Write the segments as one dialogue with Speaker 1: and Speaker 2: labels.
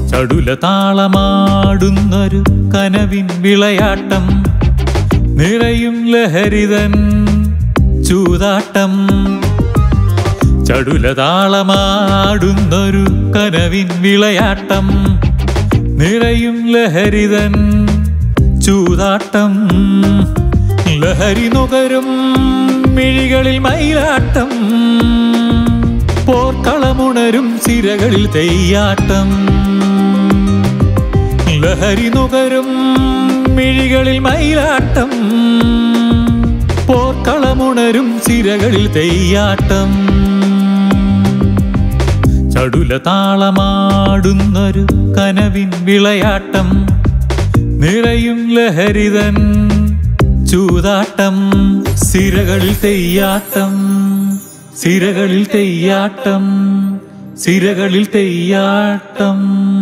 Speaker 1: ചടുല താളമാടുന്നൊരു കനവിൻ വിളയാട്ടം നിറയും ലഹരിതൻ ചൂതാട്ടം ചടുല താളമാടുന്നൊരു കനവിൻ വിളയാട്ടം നിറയും ലഹരിതൻ ചൂതാട്ടം ലഹരി നുകരും മിഴികളിൽ മയിലാട്ടം പോർക്കളമുണരും സിരകളിൽ തെയ്യാട്ടം ലഹരി നുകരും മിഴികളിൽ മയിലാട്ടം പോർക്കളമുണരും സിരകളിൽ തെയ്യാട്ടം ചടുല താളമാടുന്നൊരു കനവിൻ വിളയാട്ടം നിറയും ലഹരിതൻ ചൂതാട്ടം സിരകളിൽ തെയ്യാട്ടം സിരകളിൽ തെയ്യാട്ടം സിരകളിൽ തെയ്യാട്ടം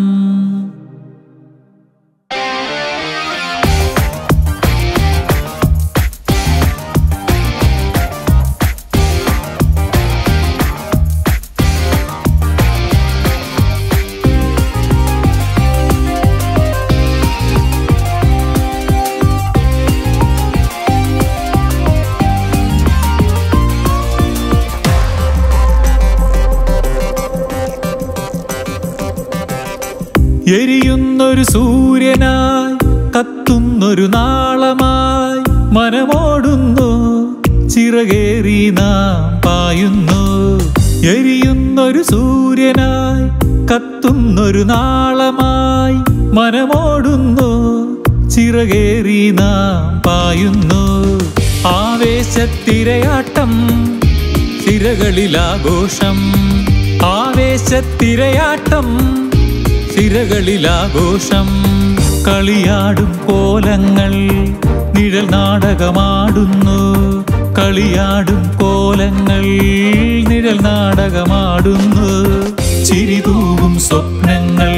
Speaker 1: എരിയുന്നൊരു സൂര്യനായി കത്തുന്നൊരു നാളമായി മനമോടുന്നു ചിറകേറി നാം പായുന്നു എരിയുന്നൊരു സൂര്യനായി കത്തുന്നൊരു നാളമായി മനമോടുന്നു ചിറകേറി നാം പായുന്നു ആവേശത്തിരയാട്ടം സിരകളിലാഘോഷം ആവേശത്തിരയാട്ടം സിരകളിലാഘോഷം കളിയാടും കോലങ്ങൾ നിഴൽ നാടകമാടുന്നു കളിയാടും കോലങ്ങൾ നിഴൽ നാടകമാടുന്നു ചിരിതൂവും സ്വപ്നങ്ങൾ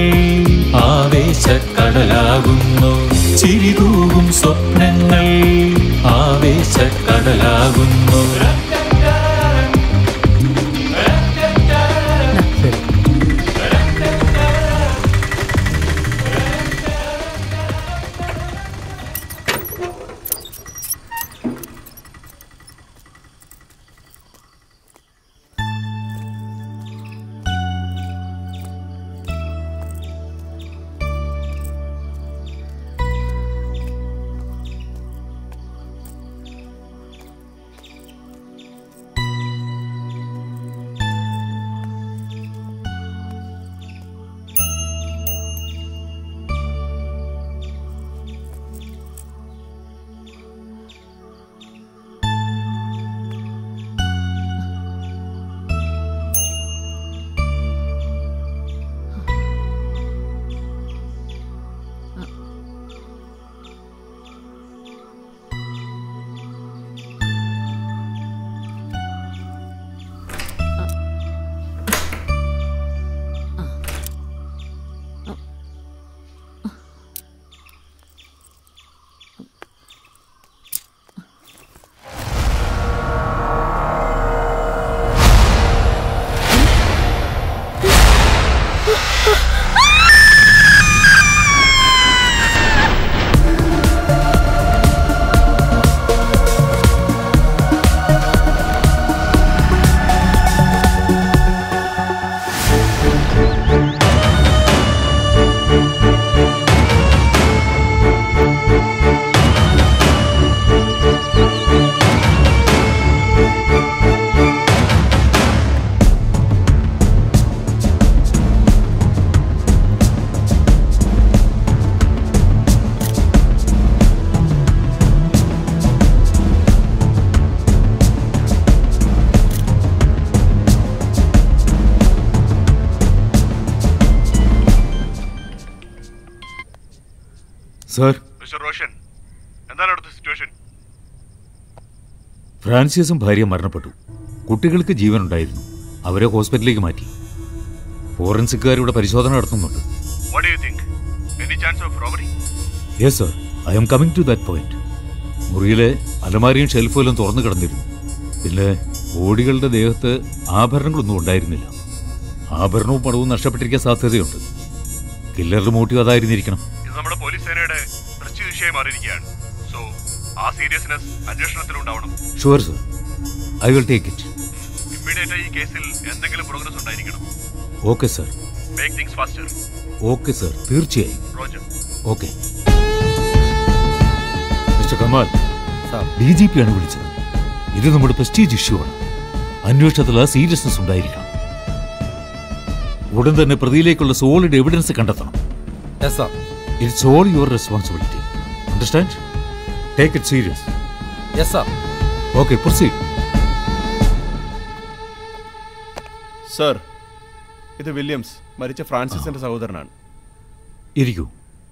Speaker 1: ആവേശക്കടലാകുന്നു ചിരിതൂവും സ്വപ്നങ്ങൾ ആവേശക്കടലാകുന്നു
Speaker 2: സാർ
Speaker 3: മിസ്റ്റർ റോഷൻ എന്താണ് അവിടുത്തെ സിറ്റുവേഷൻ
Speaker 2: ഫ്രാൻസിസും ഭാര്യ മരണപ്പെട്ടു കുട്ടികൾക്ക് ജീവനുണ്ടായിരുന്നു അവരെ ഹോസ്പിറ്റലിലേക്ക് മാറ്റി ഫോറൻസിക്കുകാരിവിടെ പരിശോധന നടത്തുന്നുണ്ട്
Speaker 3: what you think any chance of robbery
Speaker 2: yes sir I'm coming to that point മുറിയിലെ അലമാരിയും ഷെൽഫുമെല്ലാം തുറന്നു കിടന്നിരുന്നു പിന്നെ ബോഡികളുടെ ദേഹത്ത് ആഭരണങ്ങളൊന്നും ഉണ്ടായിരുന്നില്ല ആഭരണവും പണവും നഷ്ടപ്പെട്ടിരിക്കാൻ സാധ്യതയുണ്ട് കില്ലറുടെ മോട്ടീവ് അതായിരുന്നിരിക്കണം
Speaker 3: ഇത് നമ്മുടെ പോലീസ് സേനയുടെ പ്രസ്റ്റി വിഷയം മാറിയിരിക്കുകയാണ് സോ ആ സീരിയസ്നെസ് അന്വേഷണത്തിലുണ്ടാവണം
Speaker 2: sure sir I will take it
Speaker 3: immediate ഈ കേസിൽ എന്തെങ്കിലും പ്രോഗ്രസ് ഉണ്ടായിരിക്കണം
Speaker 2: okay sir
Speaker 3: make things faster
Speaker 2: okay sir തീർച്ചയായും
Speaker 3: roger
Speaker 2: okay mister Kamal
Speaker 4: sir
Speaker 2: D G P ആണ് വിളിച്ചത് ഇത് നമ്മുടെ പ്രസ്റ്റീജ് ഇഷ്യൂ ആണ് അന്വേഷണത്തിൽ ആ സീരിയസ്നെസ് ഉണ്ടായിരിക്കണം ഉടൻ തന്നെ പ്രതിയിലേക്കുള്ള സോളിഡ് എവിഡൻസ് കണ്ടെത്തണം
Speaker 4: yes sir
Speaker 2: it's all your responsibility understand take it serious
Speaker 4: yes sir
Speaker 2: okay proceed
Speaker 5: sir ഇത് വില്യംസ് മരിച്ച ഫ്രാൻസിസിന്റെ സഹോദരനാണ്
Speaker 2: ഇരിക്കൂ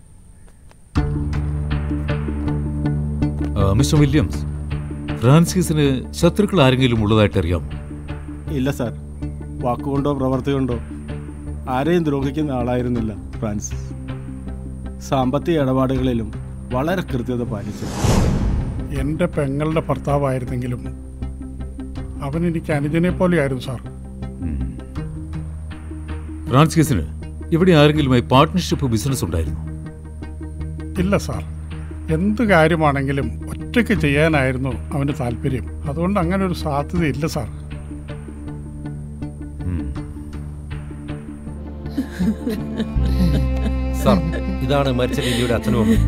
Speaker 2: ആ, മിസ്റ്റർ വില്യംസ് ഫ്രാൻസിസിന് ശത്രുക്കൾ ആരെങ്കിലും ഉള്ളതായിട്ട് അറിയാമോ
Speaker 6: ഇല്ല സാർ വാക്കുകൊണ്ടോ പ്രവർത്തി കൊണ്ടോ ആരെയും ദ്രോഹിക്കുന്ന ആളായിരുന്നില്ല ഫ്രാൻസിസ് സാമ്പത്തിക ഇടപാടുകളിലും വളരെ കൃത്യത പാലിച്ചു
Speaker 7: എൻ്റെ പെങ്ങളുടെ ഭർത്താവായിരുന്നെങ്കിലും അവൻ എനിക്ക് അനുജനെ പോലെയായിരുന്നു സാർ
Speaker 2: ഫ്രാൻസിസിന് ഇവിടെ ആരെങ്കിലുമായി പാർട്ട്ണർഷിപ്പ് ബിസിനസ് ഉണ്ടായിരുന്നു
Speaker 7: ഇല്ല സാർ എന്ത് കാര്യമാണെങ്കിലും ഒറ്റയ്ക്ക് ചെയ്യാനായിരുന്നു അവന് താല്പര്യം അതുകൊണ്ട് അങ്ങനെ ഒരു സാധ്യതയില്ല സാർ
Speaker 4: സാർ ഇതാണ് മരിച്ച ലില്ലിയുടെ അച്ഛനും അമ്മയും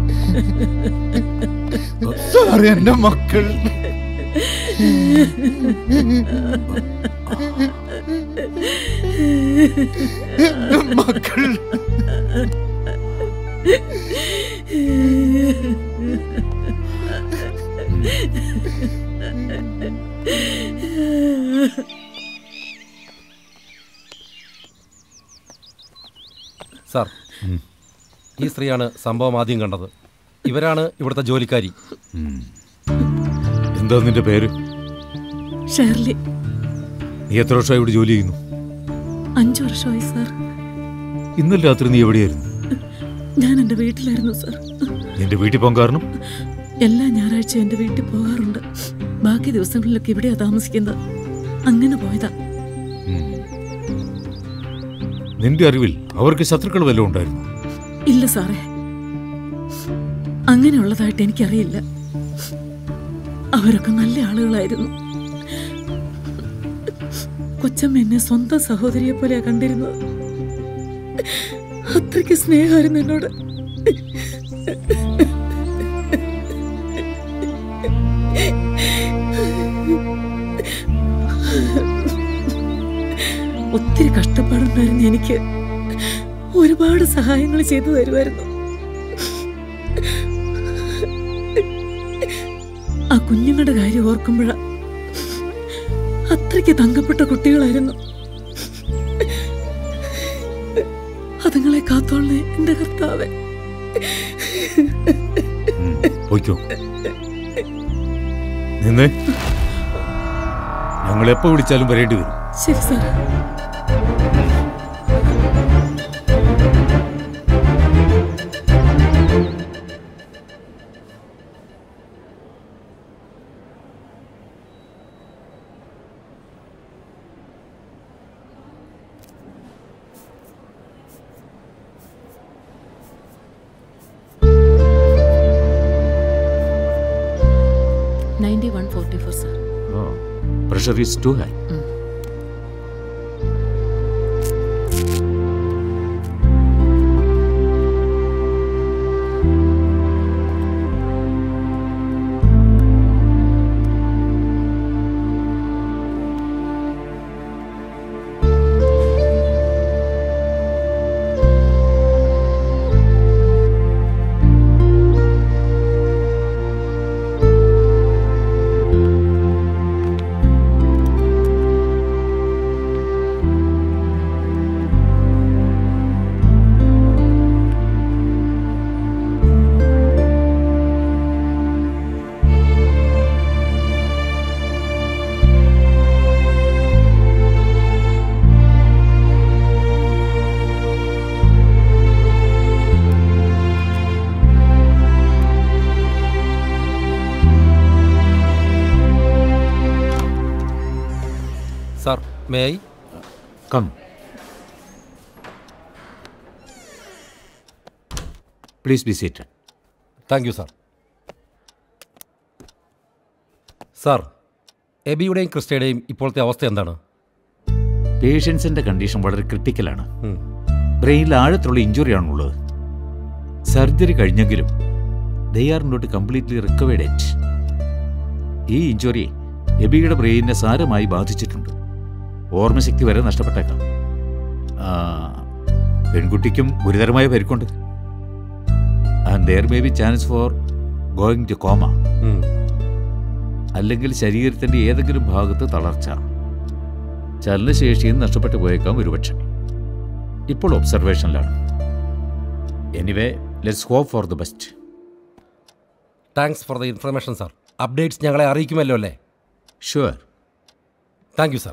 Speaker 8: സാർ എന്റെ മക്കൾ എന്റെ മക്കൾ
Speaker 4: സാർ ഈ സ്ത്രീയാണ് സംഭവം ആദ്യം കണ്ടത് ഇവരാണ് ഇവിടുത്തെ ജോലിക്കാരി
Speaker 2: എന്താ നിന്റെ പേര്
Speaker 9: ഷേർലി
Speaker 2: നീ എത്ര വർഷമായി ഇവിടെ ജോലി ചെയ്യുന്നു
Speaker 9: അഞ്ചു വർഷമായി സാർ
Speaker 2: ഇന്നലെ രാത്രി നീ എവിടെയായിരുന്നു
Speaker 9: ഞാൻ എൻ്റെ വീട്ടിലായിരുന്നു സാർ
Speaker 2: നിന്റെ വീട്ടിൽ പോകാൻ കാരണം
Speaker 9: എല്ലാ ഞായറാഴ്ചയും എൻ്റെ വീട്ടിൽ പോകാറുണ്ട് ബാക്കി ദിവസങ്ങളിലൊക്കെ ഇവിടെയാ താമസിക്കുന്നത് അങ്ങനെ പോയതാ
Speaker 2: നിന്റെ അറിവിൽ അവർക്ക് ശത്രുക്കൾ വല്ലതും ഉണ്ടായിരുന്നു
Speaker 9: ഇല്ല സാറേ അങ്ങനെയുള്ളതായിട്ട് എനിക്കറിയില്ല അവരൊക്കെ നല്ല ആളുകളായിരുന്നു കൊച്ചമ്മ എന്നെ സ്വന്തം സഹോദരിയെ പോലെയാ കണ്ടിരുന്നത് അത്രയ്ക്ക് സ്നേഹമായിരുന്നു എന്നോട് ഒത്തിരി കഷ്ടപ്പാടുണ്ടായിരുന്നു എനിക്ക് ഒരുപാട് സഹായങ്ങൾ ചെയ്തു തരുമായിരുന്നു ആ കുഞ്ഞുങ്ങളുടെ കാര്യം ഓർക്കുമ്പോഴ അത്രയ്ക്ക് തങ്കപ്പെട്ട കുട്ടികളായിരുന്നു അതുങ്ങളെ കാത്തോളേ എന്റെ കർത്താവെ
Speaker 2: പോയിക്കോ നിന്നെ ഞങ്ങൾ എപ്പോ വിളിച്ചാലും വരേണ്ടി വരും
Speaker 9: ശരി sir ninety one forty four sir
Speaker 2: pressure is too high
Speaker 4: sir may I
Speaker 2: come please be seated
Speaker 4: thank you sir sir എബിയുടെയും ക്രിസ്റ്റയുടെയും ഇപ്പോഴത്തെ അവസ്ഥ എന്താണ്
Speaker 2: പേഷ്യൻസിൻ്റെ കണ്ടീഷൻ വളരെ ക്രിട്ടിക്കലാണ്
Speaker 4: ഉം.
Speaker 2: ബ്രെയിനിൽ ആഴത്തുള്ള ഇഞ്ചുറിയാണുള്ളത് സർജറി കഴിഞ്ഞെങ്കിലും they are not completely recovered yet ഈ ഇഞ്ചുറി എബിയുടെ ബ്രെയിനിനെ സാരമായി ബാധിച്ചിട്ടുണ്ട് ഓർമ്മശക്തി വരെ നഷ്ടപ്പെട്ടേക്കാം ആ, പെൺകുട്ടിക്കും ഗുരുതരമായ പരിക്കുണ്ട് and there may be chance for going to coma
Speaker 4: ഉം.
Speaker 2: അല്ലെങ്കിൽ ശരീരത്തിൻ്റെ ഏതെങ്കിലും ഭാഗത്ത് തളർച്ച ചലനശേഷിയും നഷ്ടപ്പെട്ടു പോയേക്കാം ഒരുപക്ഷെ ഇപ്പോൾ ഒബ്സർവേഷനിലാണ് anyway let's hope for the best
Speaker 4: thanks for the information sir updates ഞങ്ങളെ അറിയിക്കുമല്ലോ അല്ലേ
Speaker 2: sure
Speaker 4: thank you sir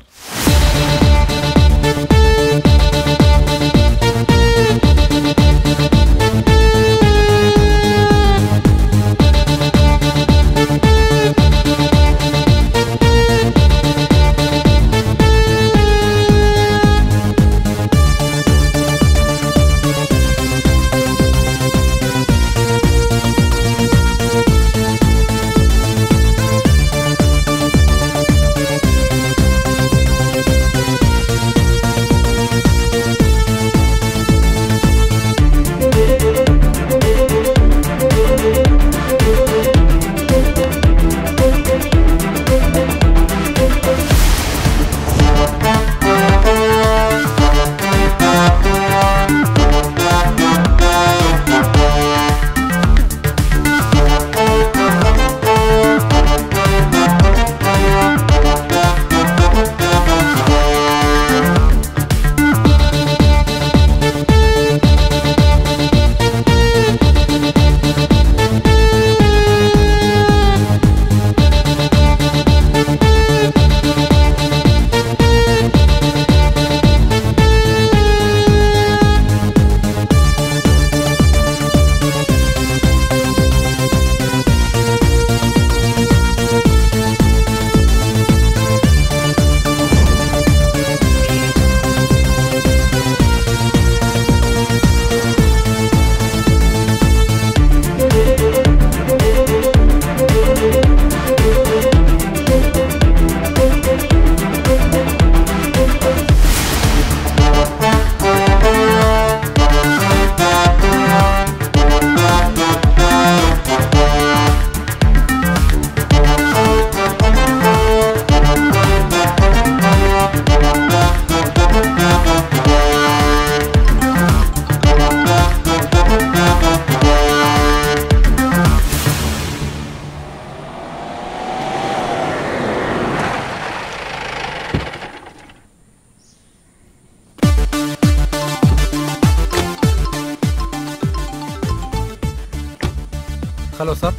Speaker 4: hello sir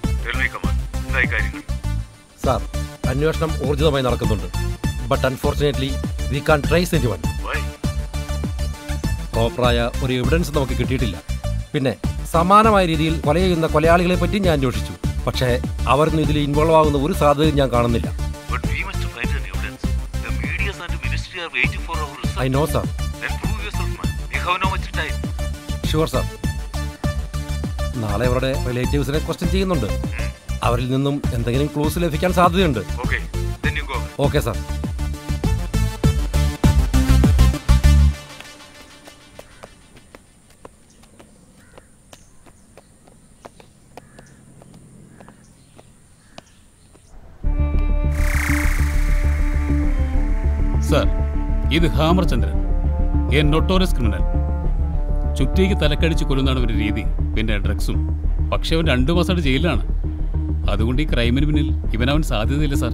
Speaker 3: എന്തായി കാര്യങ്ങൾ
Speaker 4: സാർ അന്വേഷണം ഊർജിതമായി നടക്കുന്നുണ്ട് but unfortunately we can trace any one പ്രോപ്പറായ ഒരു എവിഡൻസ് നമുക്ക് കിട്ടിയിട്ടില്ല പിന്നെ സമാനമായ രീതിയിൽ കൊല ചെയ്യുന്ന കൊലയാളികളെ പറ്റി ഞാൻ അന്വേഷിച്ചു പക്ഷേ അവരൊന്നും ഇതിൽ ഇൻവോൾവ് ആകുന്ന ഒരു സാധ്യതയും ഞാൻ കാണുന്നില്ല
Speaker 2: But we must find an evidence. The media and the ministry are waiting for our result.
Speaker 4: I know sir
Speaker 2: Then prove yourself, man. We have no much time.
Speaker 4: Sure sir നാളെ അവരുടെ റിലേറ്റീവ്സിനെ question ചെയ്യുന്നുണ്ട് അവരിൽ നിന്നും എന്തെങ്കിലും clues ലഭിക്കാൻ സാധ്യതയുണ്ട്
Speaker 2: Okay. Then you go.
Speaker 4: Okay sir
Speaker 10: sir ഇത് hammer Chandran a notorious criminal ചുറ്റിക്ക് തലക്കടിച്ച് കൊല്ലുന്നതാണ് അവൻ്റെ രീതി പിന്നെ ഡ്രഗ്സും പക്ഷെ അവൻ രണ്ടു മാസമായിട്ട് ജയിലിലാണ് അതുകൊണ്ട് ഈ ക്രൈമിന് പിന്നിൽ ഇവനവൻ സാധ്യതയില്ല സാർ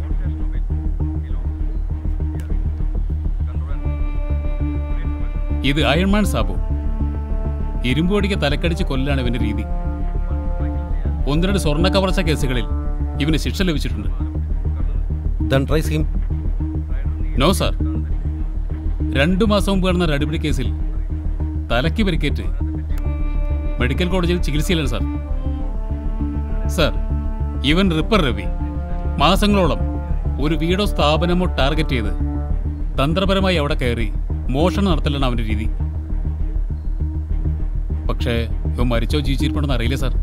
Speaker 10: ഇത് അയൺമാൻ സാബു ഇരുമ്പോടിക്ക് തലക്കടിച്ച് കൊല്ലാണ് ഇവന്റെ രീതി ഒന്ന് രണ്ട് സ്വർണ്ണ കവർച്ച കേസുകളിൽ ഇവന് ശിക്ഷ ലഭിച്ചിട്ടുണ്ട്
Speaker 4: then trace him
Speaker 10: no sir രണ്ടു മാസം മുമ്പ് നടന്ന ഒരു അടിപിടി കേസിൽ തലയ്ക്ക് പരിക്കേറ്റ് മെഡിക്കൽ കോളേജിൽ ചികിത്സയിലാണ് സാർ സാർ ഇവൻ റിപ്പർ രവി മാസങ്ങളോളം ഒരു വീടോ സ്ഥാപനമോ ടാർഗറ്റ് ചെയ്ത് തന്ത്രപരമായി അവിടെ കയറി മോഷണം നടത്തലാണ് അവൻ്റെ രീതി പക്ഷേ ഇവൻ മരിച്ചോ ജീവിച്ചിരിപ്പുണ്ടെന്ന് അറിയില്ല സാർ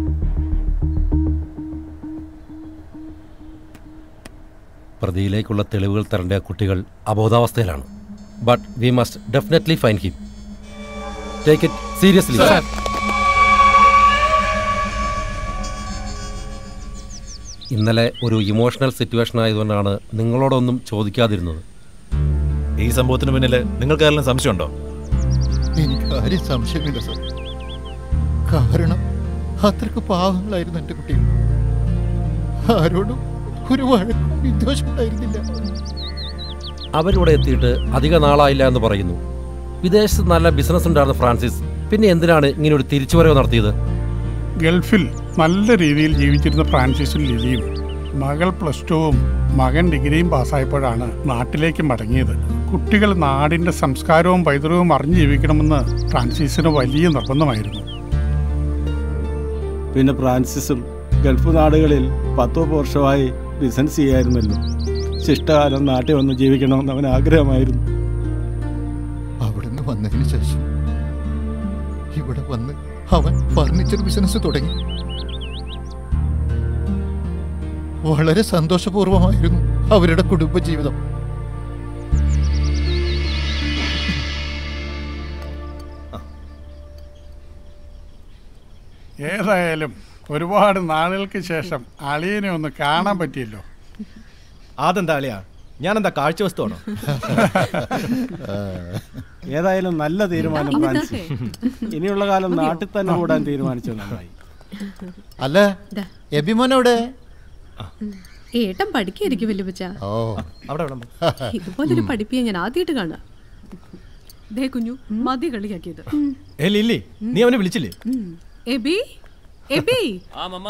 Speaker 4: പ്രതിയിലേക്കുള്ള തെളിവുകൾ തരേണ്ട കുട്ടികൾ അബോധാവസ്ഥയിലാണ് but we must definitely fine him take it seriously
Speaker 10: Sir.
Speaker 4: ഇന്നലെ ഒരു ഇമോഷണൽ സിറ്റുവേഷൻ ആയതുകൊണ്ടാണ് നിങ്ങളോടൊന്നും ചോദിക്കാതിരുന്നത്
Speaker 11: ഈ സംഭവത്തിന് പിന്നിൽ നിങ്ങൾക്ക് ആരെങ്കിലും സംശയമുണ്ടോ
Speaker 8: എനിക്ക് ആരും സംശയമില്ല സർ കാരണം അത്രക്ക് പാവങ്ങളായിരുന്നു എൻ്റെ കുട്ടികൾ ആരോടും ഒരു വഴക്കും വിദ്വേഷം ഉണ്ടായിരുന്നില്ല
Speaker 4: അവരിവിടെ എത്തിയിട്ട് അധിക നാളായില്ല എന്ന് പറയുന്നു വിദേശത്ത് നല്ല ബിസിനസ് ഉണ്ടായിരുന്ന ഫ്രാൻസിസ് പിന്നെ എന്തിനാണ് ഇങ്ങനെ ഒരു തിരിച്ചുവരവ് നടത്തിയത്
Speaker 7: ഗൾഫിൽ നല്ല രീതിയിൽ ജീവിച്ചിരുന്ന ഫ്രാൻസിസും ലിലിയും മകൾ പ്ലസ് ടുവും മകൻ ഡിഗ്രിയും പാസ്സായപ്പോഴാണ് നാട്ടിലേക്ക് മടങ്ങിയത് കുട്ടികൾ നാടിൻ്റെ സംസ്കാരവും പൈതൃകവും അറിഞ്ഞു ജീവിക്കണമെന്ന് ഫ്രാൻസിസിന് വലിയ നിർബന്ധമായിരുന്നു
Speaker 6: പിന്നെ ഫ്രാൻസിസും ഗൾഫ് നാടുകളിൽ പത്തോ വർഷമായി ബിസിനസ് ചെയ്യായിരുന്നല്ലോ ശിഷ്ടകാലം നാട്ടിൽ വന്ന് ജീവിക്കണമെന്ന് അവൻ ആഗ്രഹമായിരുന്നു
Speaker 8: അവിടുന്ന് വന്നതിന് ശേഷം ഇവിടെ വന്ന് അവൻ ഫർണിച്ചർ ബിസിനസ് തുടങ്ങി വളരെ സന്തോഷപൂർവമായിരുന്നു അവരുടെ കുടുംബജീവിതം
Speaker 7: ഏതായാലും ഒരുപാട് നാളുകൾക്ക് ശേഷം അളിയനെ ഒന്ന് കാണാൻ പറ്റിയല്ലോ
Speaker 12: അതെന്താ അളിയാ ഞാനെന്താ കാഴ്ച വസ്തുവാണോ
Speaker 6: ഏതായാലും നല്ല തീരുമാനം
Speaker 13: ഇങ്ങ്
Speaker 6: ഫ്രാൻസിസ് ഇനിയുള്ള കാലം നാട്ടിൽ തന്നെ കൂടാൻ തീരുമാനിച്ചത് നന്നായി
Speaker 8: അല്ല എബിമോനവിടെ
Speaker 13: ഏട്ടൻ പഠിക്കായിരിക്കും വല്ലുപ്പച്ച
Speaker 8: ഓ
Speaker 12: അവിടെ
Speaker 13: ഇതുപോലൊരു പഠിപ്പിയെ ഞാൻ ആദ്യമായിട്ട് കാണാം ദേ കുഞ്ഞു മതി കളിയാക്കിയത്
Speaker 12: ഏ ലില്ലി നീ അവനെ വിളിച്ചില്ലേ
Speaker 13: ഉം. എബി എബി
Speaker 14: ആ മമ്മ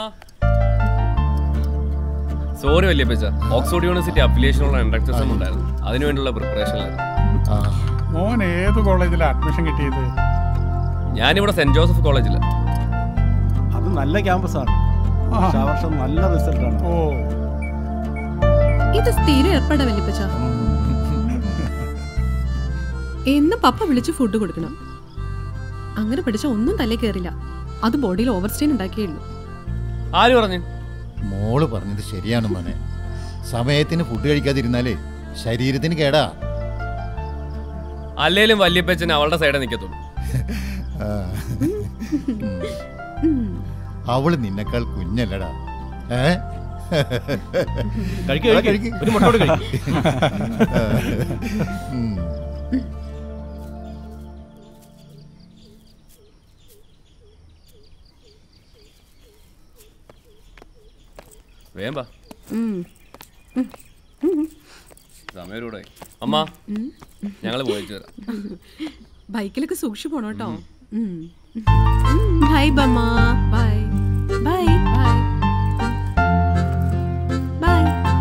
Speaker 14: സോറി വല്യപ്പച്ച ഓക്സ്ഫോർഡ് യൂണിവേഴ്സിറ്റി അഫിലിയേഷനുള്ള എൻട്രൻസ് എക്സാം ഉണ്ടായിരുന്നു അതിനുവേണ്ടിയുള്ള പ്രിപ്പറേഷനിലായിരുന്നു
Speaker 7: മോൻ ഏത് കോളേജിലാണ് അഡ്മിഷൻ കിട്ടിയത്
Speaker 14: ഞാനിവിടെ സെന്റ് ജോസഫ് കോളേജിൽ
Speaker 6: അത് നല്ല ക്യാമ്പസാണ് പക്ഷെ ആ വർഷം നല്ല റിസൾട്ടാണ്
Speaker 7: ഓ
Speaker 13: ഇത് സ്ഥിരം ഏർപ്പെടാ വല്യപ്പച്ച എന്നും പപ്പ വിളിച്ച് ഫുഡ് കൊടുക്കണം അങ്ങനെ പഠിച്ച ഒന്നും തലേ കയറില്ല അത് ബോഡിയിൽ ഓവർ സ്റ്റെയിൻ ഉണ്ടാക്കിയേ ഉള്ളൂ
Speaker 14: ആര് പറഞ്ഞു
Speaker 8: മോള് പറഞ്ഞത് ശരിയാണ് മോനെ സമയത്തിന് ഫുഡ് കഴിക്കാതിരുന്നാലേ ശരീരത്തിന് കേടാ
Speaker 14: അല്ലേലും വല്യപ്പച്ചൻ അവളുടെ സൈഡേ നിൽക്കത്തുള്ളൂ
Speaker 8: ആ. അവള് നിന്നെക്കാൾ കുഞ്ഞല്ലടാ ഏ
Speaker 12: കഴിക്ക്, കഴിക്ക്. ഒരു മുട്ട കൂടി കഴിക്ക്.
Speaker 8: ഉം.
Speaker 14: വേം വാ
Speaker 13: ഉം. ഉം. ഉം.
Speaker 14: സമയം ഒരുപാടായി. അമ്മ
Speaker 13: ഉം.
Speaker 14: ഞങ്ങൾ പോയിച്ചു തരാം
Speaker 13: ബൈക്കിലൊക്കെ സൂക്ഷിച്ചു പോണം കേട്ടോ ബൈ ബമ്മ ബൈ ബൈ ബൈ ബൈ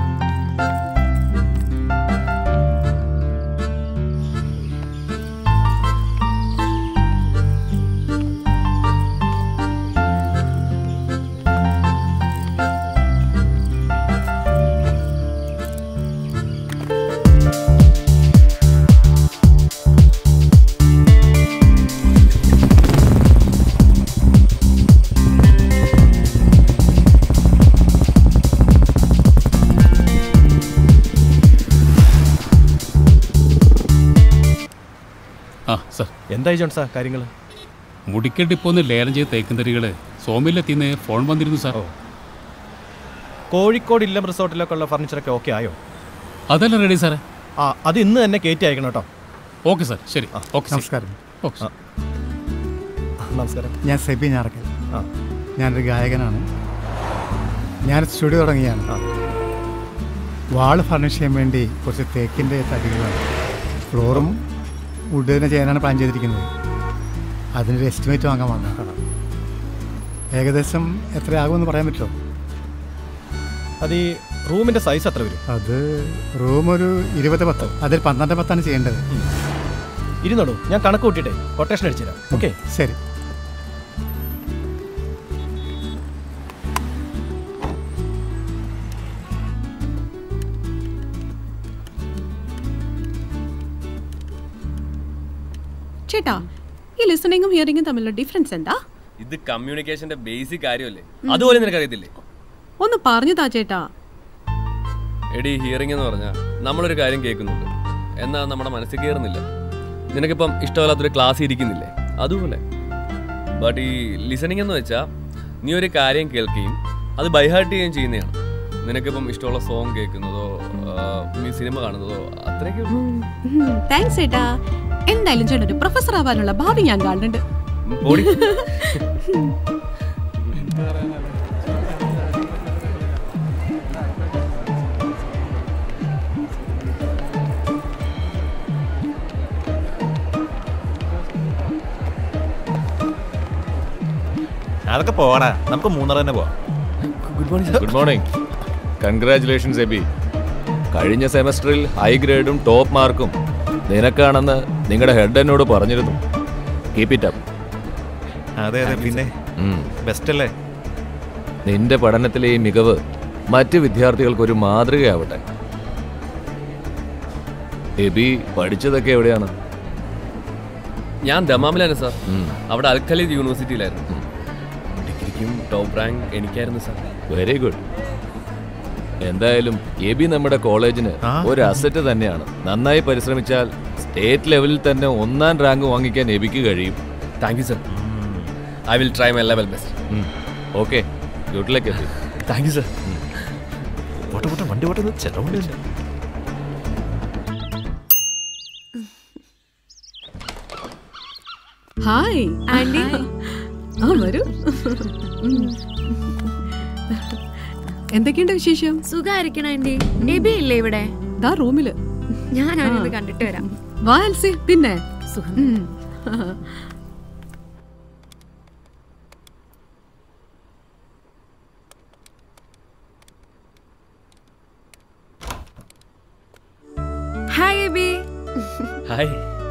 Speaker 10: ആ സർ
Speaker 12: എന്തായി ജോൺസാ കാര്യങ്ങൾ
Speaker 10: മുടിക്കൽ ഡിപ്പോന്ന് ലേലം ചെയ്ത തേക്കും തരികള് സോമിലെത്തിന്ന് ഫോൺ വന്നിരുന്നു സാർ
Speaker 12: കോഴിക്കോട് ഇല്ലം റിസോർട്ടിലൊക്കെ ഉള്ള ഫർണിച്ചറൊക്കെ ഓക്കെ ആയോ
Speaker 10: അതല്ല റെഡി സാറേ
Speaker 12: ആ അത് ഇന്ന് തന്നെ കയറ്റി അയക്കണം കേട്ടോ
Speaker 10: ഓക്കെ സാർ ശരി ഓക്കെ
Speaker 15: നമസ്കാരം
Speaker 10: ഓക്കെ സാർ
Speaker 12: നമസ്കാരം
Speaker 15: ഞാൻ സെബി ഞാറക്കൽ
Speaker 12: ആ.
Speaker 15: ഞാനൊരു ഗായകനാണ് ഞാൻ സ്റ്റുഡിയോ തുടങ്ങിയാണ് വാള് ഫർണിഷ് ചെയ്യാൻ വേണ്ടി കുറച്ച് തേക്കിൻ്റെ തടികളാണ് ഫ്ലോറും വുഡ് തന്നെ ചെയ്യാനാണ് പ്ലാൻ ചെയ്തിരിക്കുന്നത് അതിനൊരു എസ്റ്റിമേറ്റ് വാങ്ങാൻ വന്നതാണ് ഏകദേശം എത്രയാകുമെന്ന് പറയാൻ പറ്റുമോ
Speaker 12: അത് ഈ റൂമിന്റെ സൈസ് എത്ര വരും
Speaker 15: അത് റൂം ഒരു ഇരുപത് പത്ത് അതിൽ പന്ത്രണ്ട് പത്താണ് ചെയ്യേണ്ടത്
Speaker 12: ഇരുന്നോളൂ ഞാൻ കണക്ക് കൂട്ടിയിട്ടേ കൊട്ടേഷൻ അടിച്ചു തരാം ഓക്കെ
Speaker 15: ശരി
Speaker 13: ചേട്ടാ ഈ ലിസണിങ്ങും ഹിയറിങ്ങും തമ്മിലുള്ള ഡിഫറൻസ് എന്താ
Speaker 14: ഇത് കമ്മ്യൂണിക്കേഷന്റെ ബേസിക് കാര്യമല്ലേ അതുപോലെ നിനക്കറിയത്തില്ലേ
Speaker 13: ഒന്ന് പറഞ്ഞു താ ചേട്ടാ
Speaker 14: എടി ഹിയറിംഗ് എന്ന് പറഞ്ഞാൽ നമ്മളൊരു കാര്യം കേൾക്കുന്നുണ്ട് എന്നാൽ നമ്മുടെ മനസ്സിൽ കയറുന്നില്ല നിനക്കിപ്പം ഇഷ്ടമല്ലാത്തൊരു ക്ലാസ് ഇരിക്കുന്നില്ലേ അതുപോലെ ബട്ട് ഈ ലിസണിങ് എന്ന് വെച്ചാൽ നീ ഒരു കാര്യം കേൾക്കുകയും അത് ബൈഹാർട്ട് ചെയ്യുകയും ചെയ്യുന്നതാണ് നിനക്കിപ്പം ഇഷ്ടമുള്ള സോങ് കേൾക്കുന്നതോ ആ, നീ സിനിമ കാണുന്നതോ അത്രയൊക്കെ ഉള്ളൂ.
Speaker 13: താങ്ക്സ് ചേട്ടാ എന്തായാലും ചേട്ടൻ ഒരു പ്രൊഫസർ ആവാനുള്ള ഭാവി ഞാൻ കാണുന്നുണ്ട്
Speaker 14: പോടി.
Speaker 11: അതൊക്കെ പോടാ നമുക്ക് മൂന്നാർ തന്നെ പോവാം
Speaker 14: good morning
Speaker 16: good morning congratulations Abi കഴിഞ്ഞ സെമസ്റ്ററിൽ ഹൈ ഗ്രേഡും ടോപ്പ് മാർക്കും നിനക്കാണെന്ന് നിങ്ങളുടെ ഹെഡ് എന്നോട് പറഞ്ഞിരുന്നു കീപ് ഇറ്റ് അപ്പ്
Speaker 11: അതെ അതെ പിന്നെ ബെസ്റ്റ് അല്ലേ
Speaker 16: നിന്റെ പഠനത്തിലെ ഈ മികവ് മറ്റ് വിദ്യാർത്ഥികൾക്ക് ഒരു മാതൃകയാവട്ടെ എബി പഠിച്ചതൊക്കെ എവിടെയാണ്
Speaker 14: ഞാൻ ദമാമിലാണ് സാർ
Speaker 16: ഉം.
Speaker 14: അവിടെ അൽഖലീദ് യൂണിവേഴ്സിറ്റിയിലായിരുന്നു ഡിഗ്രിക്കും ടോപ്പ് റാങ്ക് എനിക്കായിരുന്നു സാർ
Speaker 16: വെരി ഗുഡ് എന്തായാലും എബി നമ്മുടെ കോളേജിന് ഒരു അസറ്റ് തന്നെയാണ് നന്നായി പരിശ്രമിച്ചാൽ സ്റ്റേറ്റ് ലെവലിൽ തന്നെ ഒന്നാം റാങ്ക് വാങ്ങിക്കാൻ എബിക്ക് കഴിയും
Speaker 14: thank you sir I will try my level best
Speaker 16: okay good luck Abi
Speaker 14: thank you sir
Speaker 11: പോട്ടെ പോട്ടെ വണ്ടി പോട്ടെ ചെലവുണ്ട്
Speaker 13: ഹായ് ആൻഡി ആ വരൂ ഉം. എന്തൊക്കെയുണ്ട് വിശേഷം
Speaker 17: സുഖായിരിക്കണം ആന്റി എബി ഇല്ലേ ഇവിടെ
Speaker 13: ദാ റൂമില്
Speaker 17: ഞാൻ അവനൊന്ന്
Speaker 13: ആ.
Speaker 17: കണ്ടിട്ട് വരാം
Speaker 13: വാ എൽസി പിന്നെ
Speaker 17: സുഖം
Speaker 13: ഉം.
Speaker 17: ഹായ് എബി
Speaker 14: ഹായ്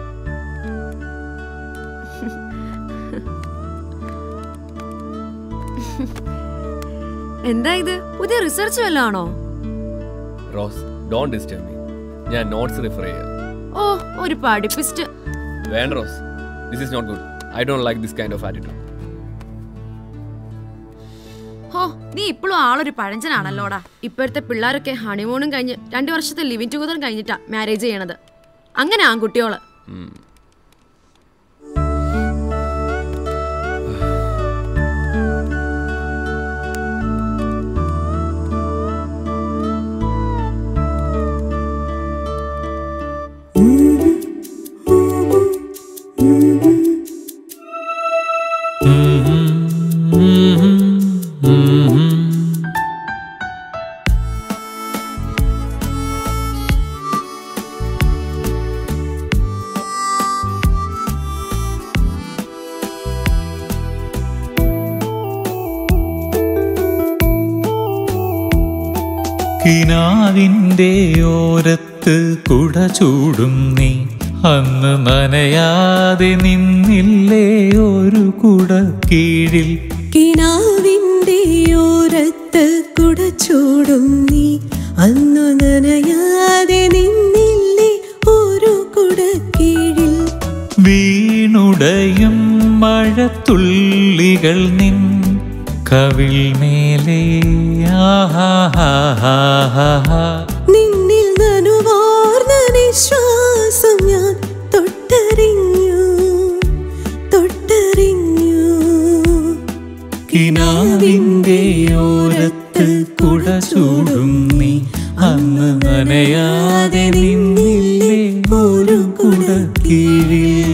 Speaker 17: എന്താ ഇത് പുതിയ റിസർച്ച് വല്ലതും ആണോ
Speaker 14: റോസ് ഡോണ്ട് ഡിസ്റ്റർബ് മീ ഞാൻ നോട്ട്സ് റിഫർ ചെയ്യാം
Speaker 17: ഓ ഒരു പഠിപ്പിസ്റ്റ്
Speaker 14: വേണ്ട Rose this is not good I don't like this kind of attitude
Speaker 17: ഹോ നീ ഇപ്പോഴും ആളൊരു പഴഞ്ചനാണല്ലോടാ ഇപ്പോഴത്തെ പിള്ളേരൊക്കെ ഹണിമൂണും കഴിഞ്ഞ് രണ്ടു വർഷത്തെ ലിവിങ് ടുഗദറും കഴിഞ്ഞിട്ടാ മാരേജ് ചെയ്യണത് അങ്ങനെ ആൺകുട്ടിയോള്
Speaker 1: കിനാവിൻ്റെ ഓരത്ത് കുട ചൂടും നീ അന്ന് നനയാതെ നിന്നില്ലേ ഒരു കുട കീഴിൽ
Speaker 18: കിനാവിൻ്റെ ഓരത്ത് കുട ചൂടും നീ അന്നു നനയാതെ നിന്നില്ലേ ഒരു കുട കീഴിൽ
Speaker 1: വീണുടയും മഴത്തുള്ളികൾ നിൻ കവിൾ മേലെ ആഹാഹാഹാഹാ.
Speaker 18: നിന്നിൽ നനുവാർന്ന നിശ്വാസം ഞാൻ തൊട്ടറിഞ്ഞു തൊട്ടറിഞ്ഞു
Speaker 1: കിനാവിൻ്റെ ഓരത്ത് കുട ചൂടും നീ അന്ന് നനയാതെ നിന്നില്ലേ ഒരു കുട കീഴിൽ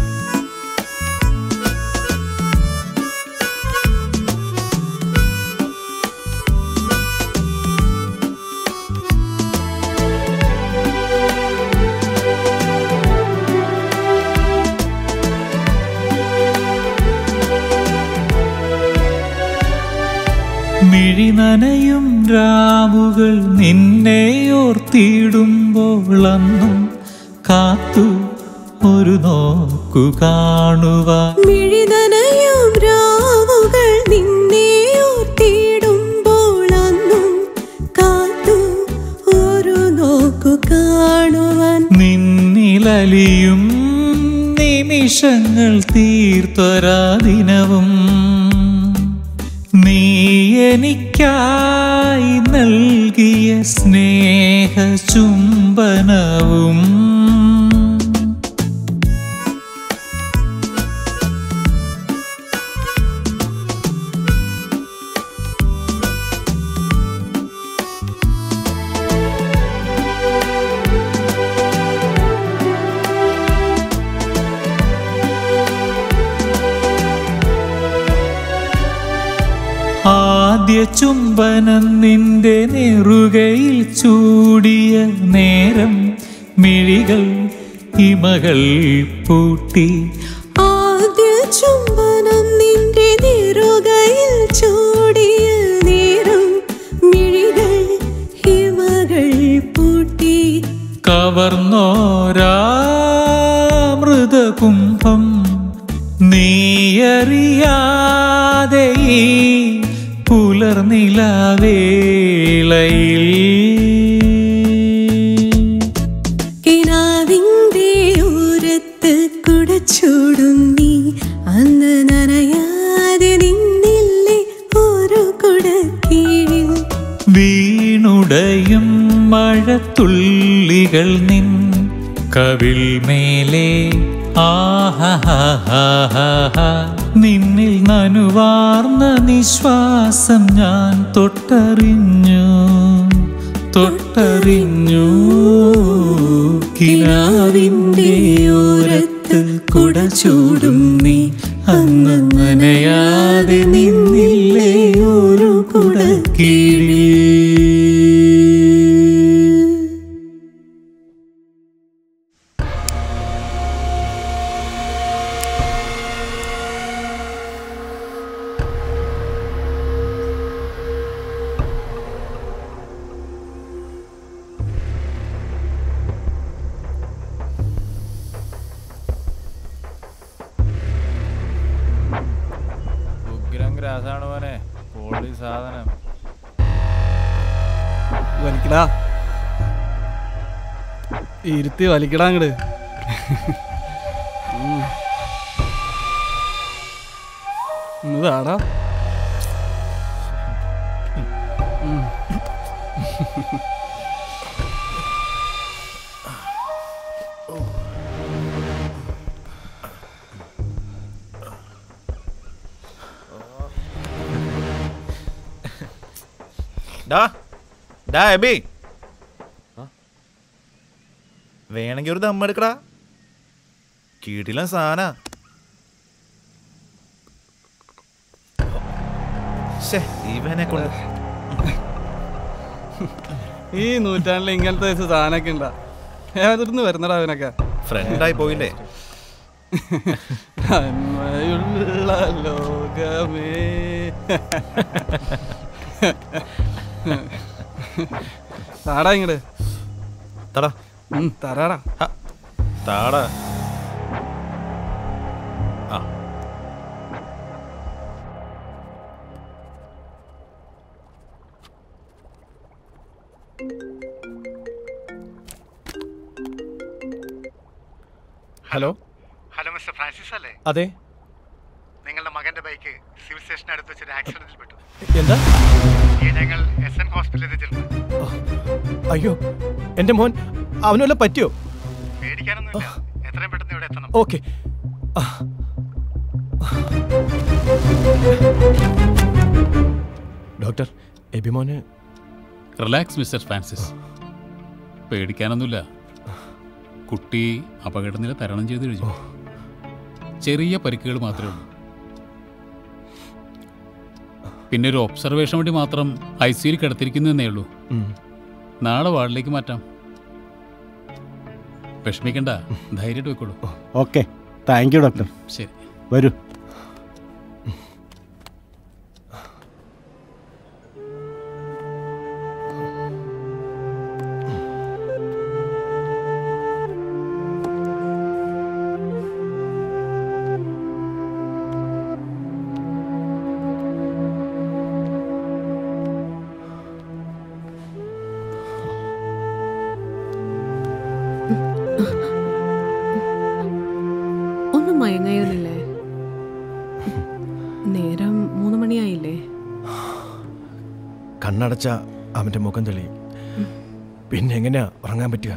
Speaker 1: മിഴി നനയും രാവുകൾ നിന്നെ ഓർത്തിടുമ്പോൾ അന്നും കാത്തു ഒരു നോക്കു കാണുവാൻ
Speaker 18: മിഴിനനയും രാവുകൾ നിന്നെ ഓർത്തിടുമ്പോൾ അന്നും കാത്തു ഒരു നോക്കു കാണുവാൻ
Speaker 1: നിന്നിലലിയും നിമിഷങ്ങൾ തീർത്തൊരാ ദിനവും നീ എനിക്കായി നൽകിയ സ്നേഹ ചുംബനവും ആദ്യ ചുംബനം നിന്റെ നെറുകയിൽ ചൂടിയ നേരം മിഴികൾ ഇമകൾ പൂട്ടി
Speaker 18: ആദ്യ ചുംബനം നിന്റെ നെറുകയിൽ ചൂടിയ നേരം മിഴികൾ ഹിമകൾ പൂട്ടി
Speaker 1: കവർന്നോരാമൃതകുംഭം നീയറിയാതെ ഈ പുലർനിലവേളയിൽ
Speaker 18: കിനാവിന്റെ ഓരത്ത് കുടച്ചൂടും നീ അന്ന് നനയാതെ നിന്നില്ലേ ഒരു കുട കീഴിൽ
Speaker 1: വീണുടയും മഴത്തുള്ളികൾ നിൻ കവിൾ മേലെ ആഹഹാഹാഹാ. നിന്നിൽ നനുവാർന്ന നിശ്വാസം ഞാൻ തൊട്ടറിഞ്ഞു തൊട്ടറിഞ്ഞു കിനാവിൻ്റെ ഓരത്ത് കുട ചൂടും നീ അന്ന് നനയാതെ നിന്നില്ലേ ഒരു കുട കീഴിൽ
Speaker 11: ഉഗ്രം ഗ്രാസാണ് മോനെ പൊളി സാധനം
Speaker 6: വലിക്കടാ ഇരുത്തി വലിക്കടാ അങ്ങട് ഉം. ഇതാടാ ഉം.
Speaker 11: ഡാ ഡാ എബി വേണമെങ്കിൽ ഒരു ദമ്മ എടുക്കടാ കീടില്ല സാന ഇവനെ കൊണ്ട്
Speaker 6: ഈ നൂറ്റാണ്ടിൽ ഇങ്ങനത്തെ ഒരു സാധനമൊക്കെ ഉണ്ടാ ഏതിരുന്ന് വരുന്നടാ അവനൊക്കെ
Speaker 11: ഫ്രണ്ടായി പോയില്ലേ
Speaker 6: നന്മയുള്ള ലോകമേ താടാ ഇങ്ങട്
Speaker 11: തടാ
Speaker 6: ഉം, തരാടാ
Speaker 11: താടാ ആ
Speaker 12: ഹലോ
Speaker 15: ഹലോ മിസ്റ്റർ ഫ്രാൻസിസ് അല്ലേ
Speaker 12: അതെ
Speaker 15: നിങ്ങളുടെ മകന്റെ ബൈക്ക് സിവിൽ സ്റ്റേഷന് അടുത്ത് വെച്ചൊരു ആക്സിഡന്റിൽ പെട്ടു
Speaker 12: എന്താ
Speaker 15: ഈ ഞങ്ങൾ എസ് എൻ ഹോസ്പിറ്റലിൽ എത്തിച്ചിട്ടുണ്ട്
Speaker 12: അയ്യോ എൻ്റെ മോൻ അവന് വല്ല പറ്റിയോ
Speaker 15: പേടിക്കാനൊന്നുമില്ല എത്രയും പെട്ടെന്ന് ഇവിടെ എത്തണം
Speaker 12: ഓക്കെ ഡോക്ടർ എബിമോന്
Speaker 10: റിലാക്സ് മിസ്റ്റർ ഫ്രാൻസിസ് പേടിക്കാനൊന്നുമില്ല കുട്ടി അപകടനില തരണം ചെയ്ത് കഴിഞ്ഞു ചെറിയ പരിക്കുകൾ മാത്രമേ ഉള്ളൂ പിന്നെ ഒരു ഒബ്സർവേഷൻ വേണ്ടി മാത്രം ഐ സിയിൽ കിടത്തിരിക്കുന്നതേ ഉള്ളൂ
Speaker 12: ഉം.
Speaker 10: നാളെ വാർഡിലേക്ക് മാറ്റാം വിഷമിക്കണ്ട ധൈര്യമായിട്ട് വെക്കോളൂ
Speaker 6: ഓക്കെ താങ്ക് യു ഡോക്ടർ
Speaker 10: ശരി
Speaker 6: വരൂ
Speaker 12: കണ്ണടച്ച അവൻ്റെ മുഖം തെളിയും പിന്നെ എങ്ങനെയാ ഉറങ്ങാൻ പറ്റുക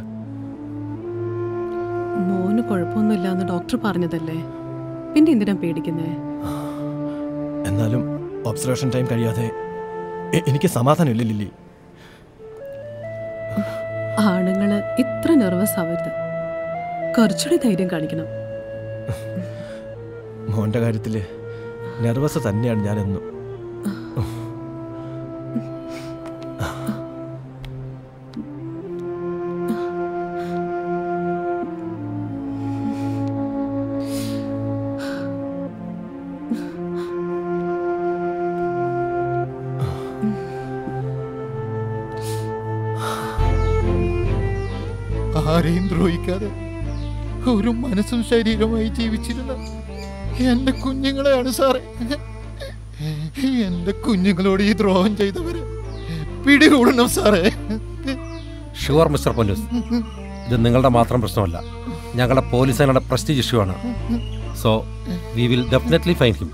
Speaker 13: മോന് കുഴപ്പമൊന്നുമില്ല എന്ന് ഡോക്ടർ പറഞ്ഞതല്ലേ പിന്നെ എന്തിനാ പേടിക്കുന്നേ
Speaker 12: എന്നാലും ഒബ്സർവേഷൻ ടൈം കഴിയാതെ എ- എനിക്ക് സമാധാനമില്ല ലില്ലി
Speaker 13: ആണുങ്ങള് ഇത്ര നെർവസ് ആവരുത് കുറച്ചുകൂടി ധൈര്യം കാണിക്കണം
Speaker 12: മോൻ്റെ കാര്യത്തിൽ നെർവസ് തന്നെയാണ് ഞാനെന്നും
Speaker 8: ആരെയും ദ്രോഹിക്കാതെ ഒരു മനസ്സും ശരീരമായി ജീവിച്ചിരുന്ന എന്റെ കുഞ്ഞുങ്ങളെയാണ് സാറേ എന്റെ കുഞ്ഞുങ്ങളോട് ഈ ദ്രോഹം ചെയ്തവര് പിടികൂടണം സാറേ
Speaker 4: ഷുവർ മിസ്റ്റർ പൊന്നൂസ് ഇത് നിങ്ങളുടെ മാത്രം പ്രശ്നമല്ല ഞങ്ങളുടെ പോലീസ് സേനയുടെ പ്രസ്റ്റീജ് ഇഷ്യൂ ആണ് so we will definitely fine him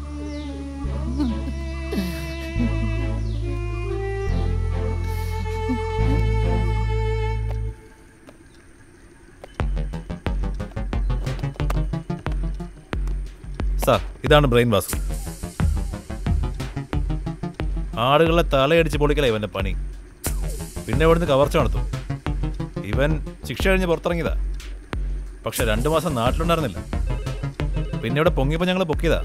Speaker 11: sir ഇതാണ് ബ്രെയിൻ വാസ് ആടുകളെ തലയടിച്ച് പൊളിക്കല ഇവന്റെ പണി പിന്നെ ഇവിടുന്ന് കവർച്ച നടത്തും ഇവൻ ശിക്ഷ കഴിഞ്ഞ് പുറത്തിറങ്ങിയതാ പക്ഷെ രണ്ടു മാസം നാട്ടിലുണ്ടായിരുന്നില്ല പിന്നെ ഇവിടെ പൊങ്ങിയപ്പോൾ ഞങ്ങൾ പൊക്കിയതാ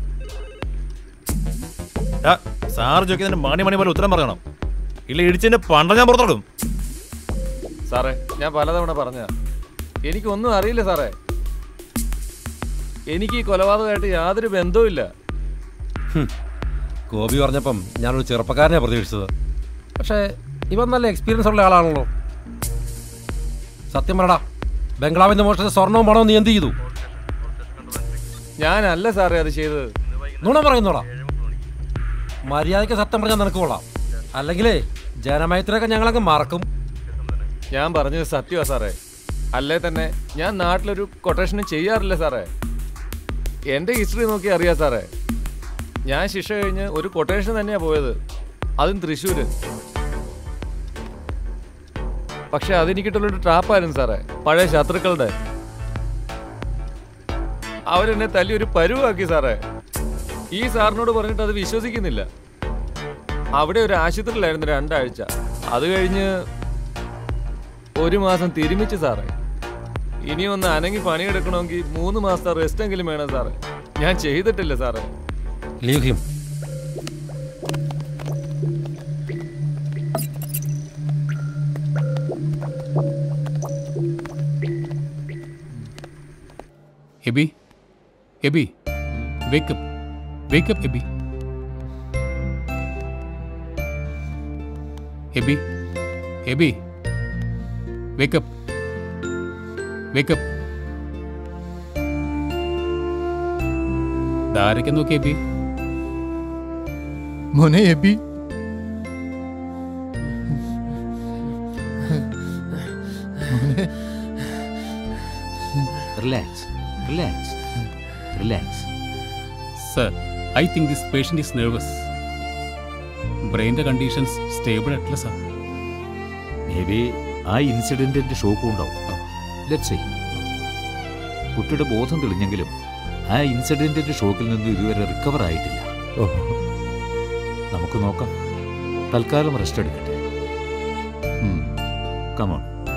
Speaker 11: ആ, സാറ് ചോദിക്കുന്നതിന് മണി മണി പോലെ ഉത്തരം പറയണം ഇല്ല ഇടിച്ചതിന്റെ പണ്ട ഞാൻ പുറത്തിറക്കും
Speaker 16: സാറേ ഞാൻ പലതവണ പറഞ്ഞ എനിക്കൊന്നും അറിയില്ല സാറേ എനിക്ക് ഈ കൊലപാതകമായിട്ട് യാതൊരു ബന്ധവുമില്ല
Speaker 4: ഗോപി പറഞ്ഞപ്പം ഞാനൊരു ചെറുപ്പക്കാരനെ പ്രതീക്ഷിച്ചത് പക്ഷേ ഇവൻ നല്ല എക്സ്പീരിയൻസ് ഉള്ള ആളാണല്ലോ സത്യം പറടാ ബംഗ്ലാവിന്റെ മോഷണ സ്വർണവും പണവും നീ എന്ത് ചെയ്തു
Speaker 16: ഞാനല്ല സാറേ അത് ചെയ്തത്
Speaker 4: നുണ പറയുന്നോടാ മര്യാദയ്ക്ക് സത്യം പറഞ്ഞാൽ നിനക്ക് കൊള്ളാം അല്ലെങ്കിലേ ജനമയത്തിനൊക്കെ ഞങ്ങളങ്ങ് മറക്കും
Speaker 16: ഞാൻ പറഞ്ഞത് സത്യമാ സാറേ അല്ലേ തന്നെ ഞാൻ നാട്ടിലൊരു കൊട്ടേഷനും ചെയ്യാറില്ല സാറേ എൻ്റെ ഹിസ്റ്ററി നോക്കി അറിയാം സാറേ ഞാൻ ശിക്ഷ കഴിഞ്ഞ് ഒരു കൊട്ടേഷൻ തന്നെയാ പോയത് അതും തൃശ്ശൂര് പക്ഷെ അതെനിക്കിട്ടുള്ളൊരു ട്രാപ്പായിരുന്നു സാറേ പഴയ ശത്രുക്കളുടെ അവരെന്നെ തല്ലി ഒരു പരുവാക്കി സാറേ ഈ സാറിനോട് പറഞ്ഞിട്ട് അത് വിശ്വസിക്കുന്നില്ല അവിടെ ഒരു ആശുപത്രിയിലായിരുന്നു രണ്ടാഴ്ച അത് കഴിഞ്ഞ് ഒരു മാസം തിരുമിച്ച് സാറേ ഇനി ഒന്ന് അനങ്ങി പണിയെടുക്കണമെങ്കിൽ മൂന്ന് മാസത്തെ റെസ്റ്റ് എങ്കിലും വേണം സാറേ ഞാൻ ചെയ്തിട്ടില്ല സാറേ
Speaker 4: leave him
Speaker 10: Abi Abi wake up wake up Abi Abi Abi wake up wake up ധാരയ്ക്ക് നോക്കി എബി
Speaker 8: മോനെ എബി മോനെ
Speaker 2: relax relax relax
Speaker 10: sir I think this patient is nervous ബ്രെയിൻ്റെ കണ്ടീഷൻസ് സ്റ്റേബിൾ ആയിട്ടില്ല സാർ
Speaker 2: മേ ബി ആ ഇൻസിഡന്റിന്റെ ഷോക്കും ഉണ്ടാവും ലെറ്റ് സേ കുട്ടിയുടെ ബോധം തെളിഞ്ഞെങ്കിലും ആ ഇൻസിഡന്റിന്റെ ഷോക്കിൽ നിന്നും ഇതുവരെ റിക്കവർ ആയിട്ടില്ല നമുക്ക് നോക്കാം തൽക്കാലം റെസ്റ്റ് എടുക്കട്ടെ കമോൺ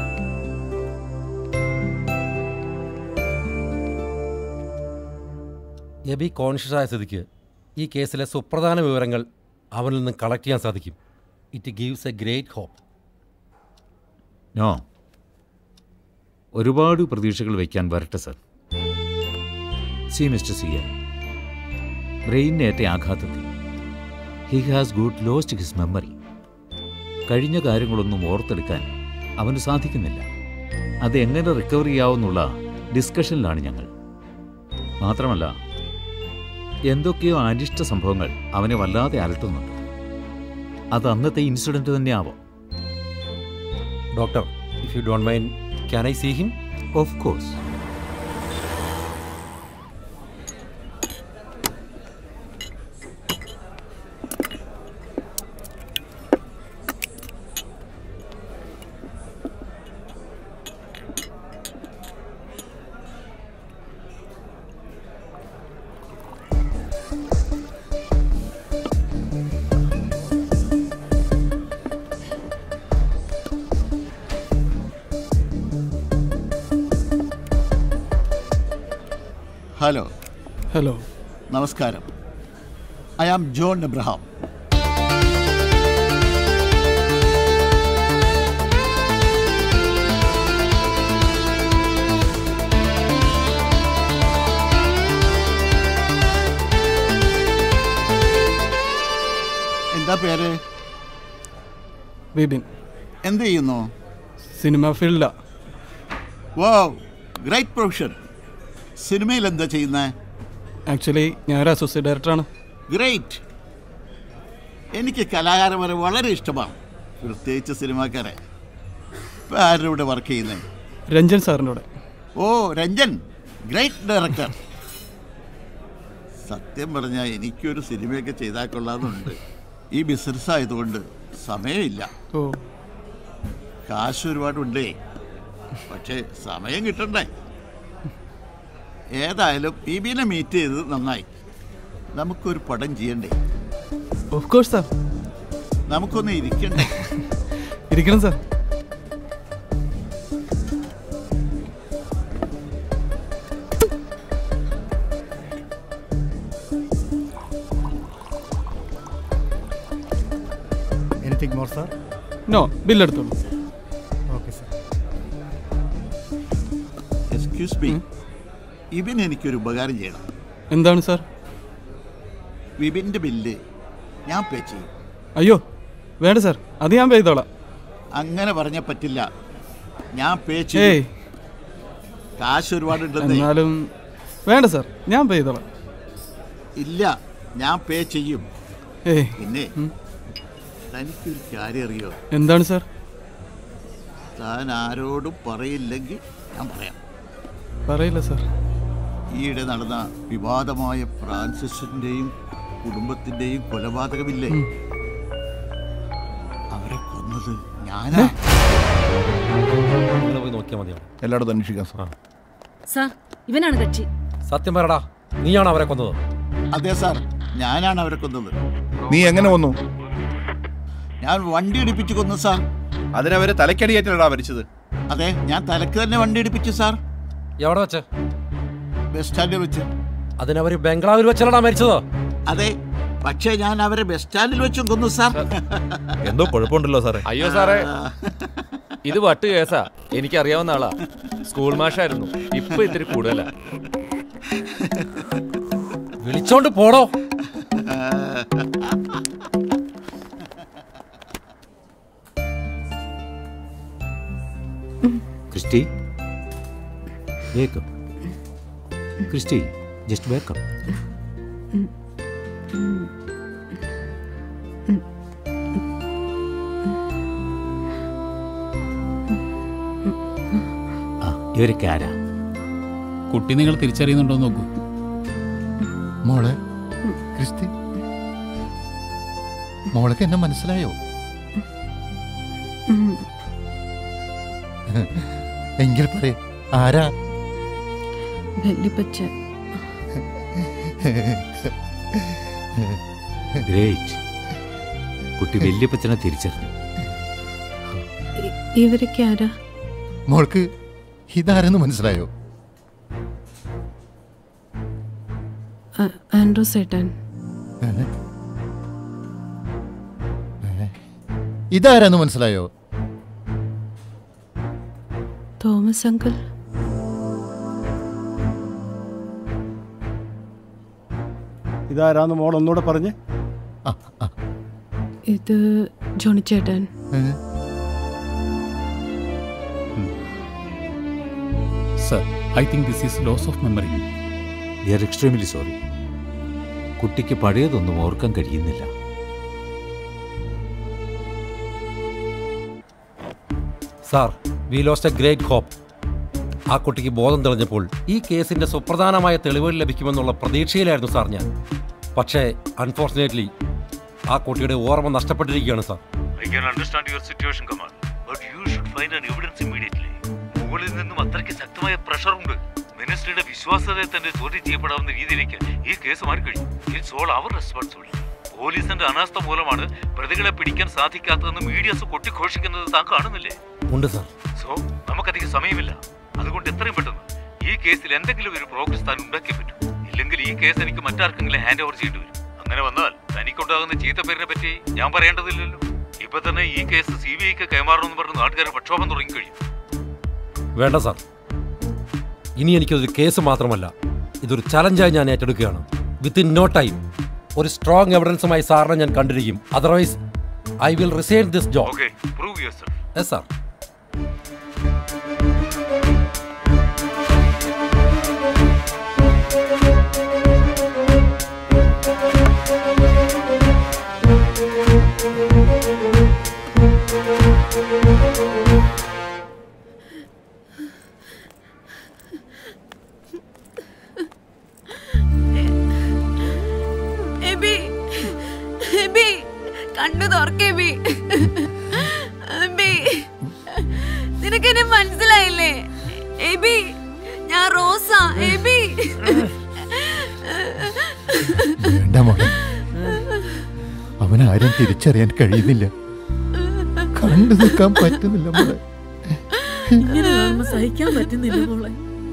Speaker 4: എബി കോൺഷ്യസ് ആയ സ്ഥിതിക്ക് ഈ കേസിലെ സുപ്രധാന വിവരങ്ങൾ അവനിൽ നിന്ന് കളക്ട് ചെയ്യാൻ സാധിക്കും it gives a great hope
Speaker 2: no ഒരുപാട് പ്രതീക്ഷകൾ വയ്ക്കാൻ വരട്ടെ സർ സി മിസ്റ്റർ സിയ ബ്രെയിനേറ്റ ആഘാതത്തിൽ he has good lost his memory കഴിഞ്ഞ കാര്യങ്ങളൊന്നും ഓർത്തെടുക്കാൻ അവന് സാധിക്കുന്നില്ല അത് എങ്ങനെ റിക്കവർ ചെയ്യാവുന്നുള്ള ഡിസ്കഷനിലാണ് ഞങ്ങൾ മാത്രമല്ല എന്തൊക്കെയോ അനിഷ്ട സംഭവങ്ങൾ അവനെ വല്ലാതെ അലട്ടുന്നുണ്ട് അത് അന്നത്തെ ഇൻസിഡന്റ് തന്നെ ആവാം
Speaker 4: doctor if you don't mind can I see him
Speaker 2: of course
Speaker 19: hello
Speaker 7: hello
Speaker 19: നമസ്കാരം ഐ ആം ജോൺ എബ്രഹാം എന്താ പേര്
Speaker 7: ബിബിൻ
Speaker 19: എന്ത് ചെയ്യുന്നു
Speaker 7: സിനിമ ഫീൽഡാ
Speaker 19: വോ ഗ്രേറ്റ് പ്രൊഫഷൻ സിനിമയിൽ എന്താ ചെയ്യുന്നത്
Speaker 7: ആക്ച്വലി ഞാനൊരു അസോസിയേറ്റ് ഡയറക്ടറാണ്
Speaker 19: ഗ്രേറ്റ് എനിക്ക് കലാകാരന്മാരെ വളരെ ഇഷ്ടമാണ് പ്രത്യേകിച്ച് സിനിമാക്കാരെ ഇപ്പം ആരുടെ കൂടെ വർക്ക് ചെയ്യുന്നത്
Speaker 7: രഞ്ജൻ സാറിൻ്റെ കൂടെ
Speaker 19: ഓ രഞ്ജൻ ഗ്രേറ്റ് ഡയറക്ടർ സത്യം പറഞ്ഞാൽ എനിക്കൊരു സിനിമയൊക്കെ ചെയ്താൽ കൊള്ളാമെന്നുണ്ട് ഈ ബിസിനസ് ആയതുകൊണ്ട് സമയമില്ല
Speaker 7: ഓ
Speaker 19: കാശ് ഒരുപാടുണ്ടേ പക്ഷേ സമയം കിട്ടണ്ടേ ഏതായാലും ബിബിനെ മീറ്റ് ചെയ്തത് നന്നായി നമുക്കൊരു പടം ചെയ്യണ്ടേ
Speaker 7: ഓഫ് കോഴ്സ് സാർ
Speaker 19: നമുക്കൊന്ന് ഇരിക്കണ്ടേ
Speaker 7: ഇരിക്കണം sir
Speaker 15: anything more sir
Speaker 7: no ബില്ലെടുത്തോളൂ
Speaker 15: ഓക്കെ സാർ
Speaker 19: എക്സ്ക്യൂസ് മീ ഇവൻ എനിക്കൊരു ഉപകാരം ചെയ്യണം
Speaker 7: എന്താണ് സാർ
Speaker 19: വിപിൻ്റെ ബില്ല് ഞാൻ പേ ചെയ്യും
Speaker 7: അയ്യോ വേണ്ട സാർ അത് ഞാൻ പേ ചെയ്തോളാം
Speaker 19: അങ്ങനെ പറഞ്ഞാൽ പറ്റില്ല ഞാൻ പേ
Speaker 7: ഏയ്
Speaker 19: ചെയ്യും കാശ് ഒരുപാടുണ്ടെന്നേ
Speaker 7: എന്നാലും വേണ്ട സാർ ഞാൻ പേ ചെയ്തോളാം
Speaker 19: ഇല്ല ഞാൻ പേ ചെയ്യും
Speaker 7: ഏയ്
Speaker 19: പിന്നെ തനിക്കൊരു കാര്യം അറിയോ
Speaker 7: എന്താണ് സാർ
Speaker 19: താൻ ആരോടും പറയില്ലെങ്കിൽ ഞാൻ പറയാം
Speaker 7: പറയില്ല സാർ
Speaker 19: ഈയിടെ നടന്ന വിവാദമായ ഫ്രാൻസിസിന്റെയും കുടുംബത്തിന്റെയും കൊലപാതകമില്ലേ അവരെ കൊന്നത് ഞാനാ
Speaker 4: നിങ്ങൾ പോയി നോക്കിയാൽ മതിയാവും
Speaker 5: എല്ലായിടത്തും അന്വേഷിക്കാം സാർ
Speaker 9: സാർ ഇവനാണ് കക്ഷി
Speaker 4: സത്യം പറയടാ നീയാണോ അവരെ കൊന്നത്
Speaker 19: അതെ സാർ ഞാനാണ് അവരെ കൊന്നത്
Speaker 5: നീ എങ്ങനെ വന്നു
Speaker 19: ഞാൻ വണ്ടി ഇടിപ്പിച്ചു കൊന്നു സാർ
Speaker 5: അതിനവര് തലക്കടിയേറ്റല്ലടാ മരിച്ചത്
Speaker 19: അതെ ഞാൻ തലക്ക് തന്നെ വണ്ടി ഇടിപ്പിച്ചു സാർ
Speaker 4: എവിടെ വെച്ച്
Speaker 19: ബസ് സ്റ്റാൻഡിൽ വെച്ച്
Speaker 4: അതിനവര് ബംഗ്ലാവിൽ വെച്ചല്ലടാ മരിച്ചത്
Speaker 19: അതെ പക്ഷേ ഞാൻ അവരെ ബസ് സ്റ്റാൻഡിൽ വെച്ചും കൊന്നു സാർ
Speaker 11: എന്തോ കുഴപ്പമുണ്ടല്ലോ സാറേ
Speaker 16: അയ്യോ സാറേ ഇത് വട്ട് കേസാ എനിക്കറിയാവുന്ന ആളാ സ്കൂൾ മാഷായിരുന്നു ഇപ്പൊ ഇത്തിരി കൂടുതലാ
Speaker 4: വിളിച്ചോണ്ട് പോടോ
Speaker 2: ക്രിസ്റ്റി വേക്കം ക്രിസ്റ്റി ജസ്റ്റ് വേക്കം ആ ഇവരൊക്കെ ആരാ
Speaker 10: കുട്ടി നിങ്ങൾ തിരിച്ചറിയുന്നുണ്ടോ നോക്കൂ
Speaker 8: മോളെ ക്രിസ്തി മോൾക്ക് എന്നെ മനസ്സിലായോ എങ്കിൽ പറയേ ആരാ
Speaker 13: വല്യപ്പച്ച
Speaker 2: ഗ്രേറ്റ് കുട്ടി വല്യപ്പച്ചനെ തിരിച്ചറിഞ്ഞു
Speaker 13: ഇവരൊക്കെ ആരാ
Speaker 8: മോൾക്ക് ഇതാരെന്ന് മനസ്സിലായോ
Speaker 13: ആ- ആൻഡ്രൂസ് ഏട്ടൻ
Speaker 8: ഏ? ഏ? ഇതാരെന്ന് മനസ്സിലായോ
Speaker 13: തോമസ് അങ്കിൾ
Speaker 6: ഇതാരാന്ന് മോൾ ഒന്നുകൂടെ പറഞ്ഞ്
Speaker 13: ഇത് ജോണി ചേട്ടൻ
Speaker 10: sir I think this is loss of memory
Speaker 2: we are extremely sorry കുട്ടിക്ക് പഴയതൊന്നും ഓർക്കാൻ കഴിയുന്നില്ല
Speaker 4: sir we lost a great hope ആ കുട്ടിക്ക് ബോധം തെളിഞ്ഞപ്പോൾ ഈ കേസിന്റെ സുപ്രധാനമായ തെളിവുകൾ ലഭിക്കുമെന്നുള്ള പ്രതീക്ഷയിലായിരുന്നു സാർ ഞാൻ പക്ഷേ അൺഫോർച്ചുനേറ്റ്ലി ആ കുട്ടിയുടെ ഓർമ്മ നഷ്ടപ്പെട്ടിരിക്കുകയാണ് sir
Speaker 20: I can understand your situation, Kamal, but you should find an evidence immediately. മുകളിൽ നിന്നും അത്രയ്ക്ക് ശക്തമായ പ്രഷർ ഉണ്ട് മിനിസ്റ്ററുടെ വിശ്വാസ്യതയെ തന്നെ ചോദ്യം ചെയ്യപ്പെടാവുന്ന രീതിയിലേക്ക് ഈ കേസ് മാറിക്കഴിഞ്ഞു ഇറ്റ്സ് ഓൾ അവർ റെസ്പോൺസിബിലിറ്റി പോലീസിന്റെ അനാസ്ഥ മൂലമാണ് പ്രതികളെ പിടിക്കാൻ സാധിക്കാത്തതെന്ന് മീഡിയസ് കൊട്ടിഘോഷിക്കുന്നത് താൻ കാണുന്നില്ലേ
Speaker 4: ഉണ്ട് സാർ
Speaker 20: സോ നമുക്കധികം സമയമില്ല അതുകൊണ്ട് എത്രയും പെട്ടെന്ന് ഈ കേസിൽ എന്തെങ്കിലും ഒരു പ്രോഗ്രസ് താൻ ഉണ്ടാക്കിയേ പറ്റൂ ഇല്ലെങ്കിൽ ഈ കേസ് എനിക്ക് മറ്റാർക്കെങ്കിലും ഹാൻഡ് ഓവർ ചെയ്യേണ്ടി വരും അങ്ങനെ വന്നാൽ തനിക്കുണ്ടാകുന്ന ചീത്തപ്പേരിനെ പറ്റി ഞാൻ പറയേണ്ടതില്ലല്ലോ ഇപ്പൊ തന്നെ ഈ കേസ് സി ബി ഐക്ക് കൈമാറണമെന്ന് പറഞ്ഞ് നാട്ടുകാർ പ്രക്ഷോഭം തുടങ്ങിക്കഴിയും
Speaker 4: വേണ്ട സാർ ഇനി എനിക്കൊരു കേസ് മാത്രമല്ല ഇതൊരു ചലഞ്ചായി ഞാൻ ഏറ്റെടുക്കുകയാണ് വിത്തിൻ നോ ടൈം ഒരു സ്ട്രോങ് എവിഡൻസുമായി സാറിനെ ഞാൻ കണ്ടിരിക്കും otherwise I will resign this job
Speaker 20: okay prove yourself
Speaker 4: yes sir
Speaker 17: Abi Abi കണ്ണു തുറക്ക് എബി എബി നിനക്ക് എന്നെ മനസ്സിലായില്ലേ എബി ഞാൻ റോസ എബി
Speaker 8: വേണ്ട മോളെ അവനാരും തിരിച്ചറിയാൻ കഴിയുന്നില്ല കണ്ടു നിൽക്കാൻ പറ്റുന്നില്ല മോളെ
Speaker 9: ഇങ്ങനെ കാണുമ്പോ സഹിക്കാൻ പറ്റുന്നില്ല മോളെ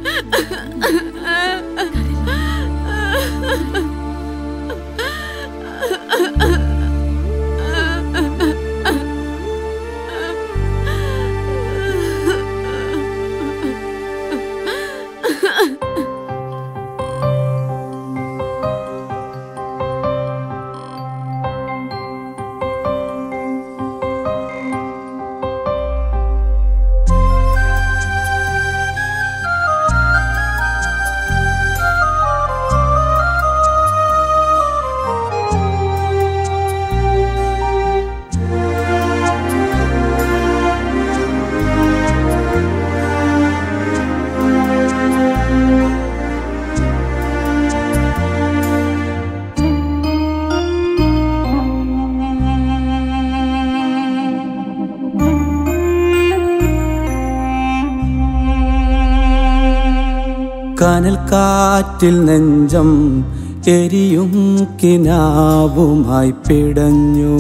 Speaker 1: കനൽ കാറ്റിൽ നെഞ്ചം എരിയും കിനാവുമായി പിടഞ്ഞു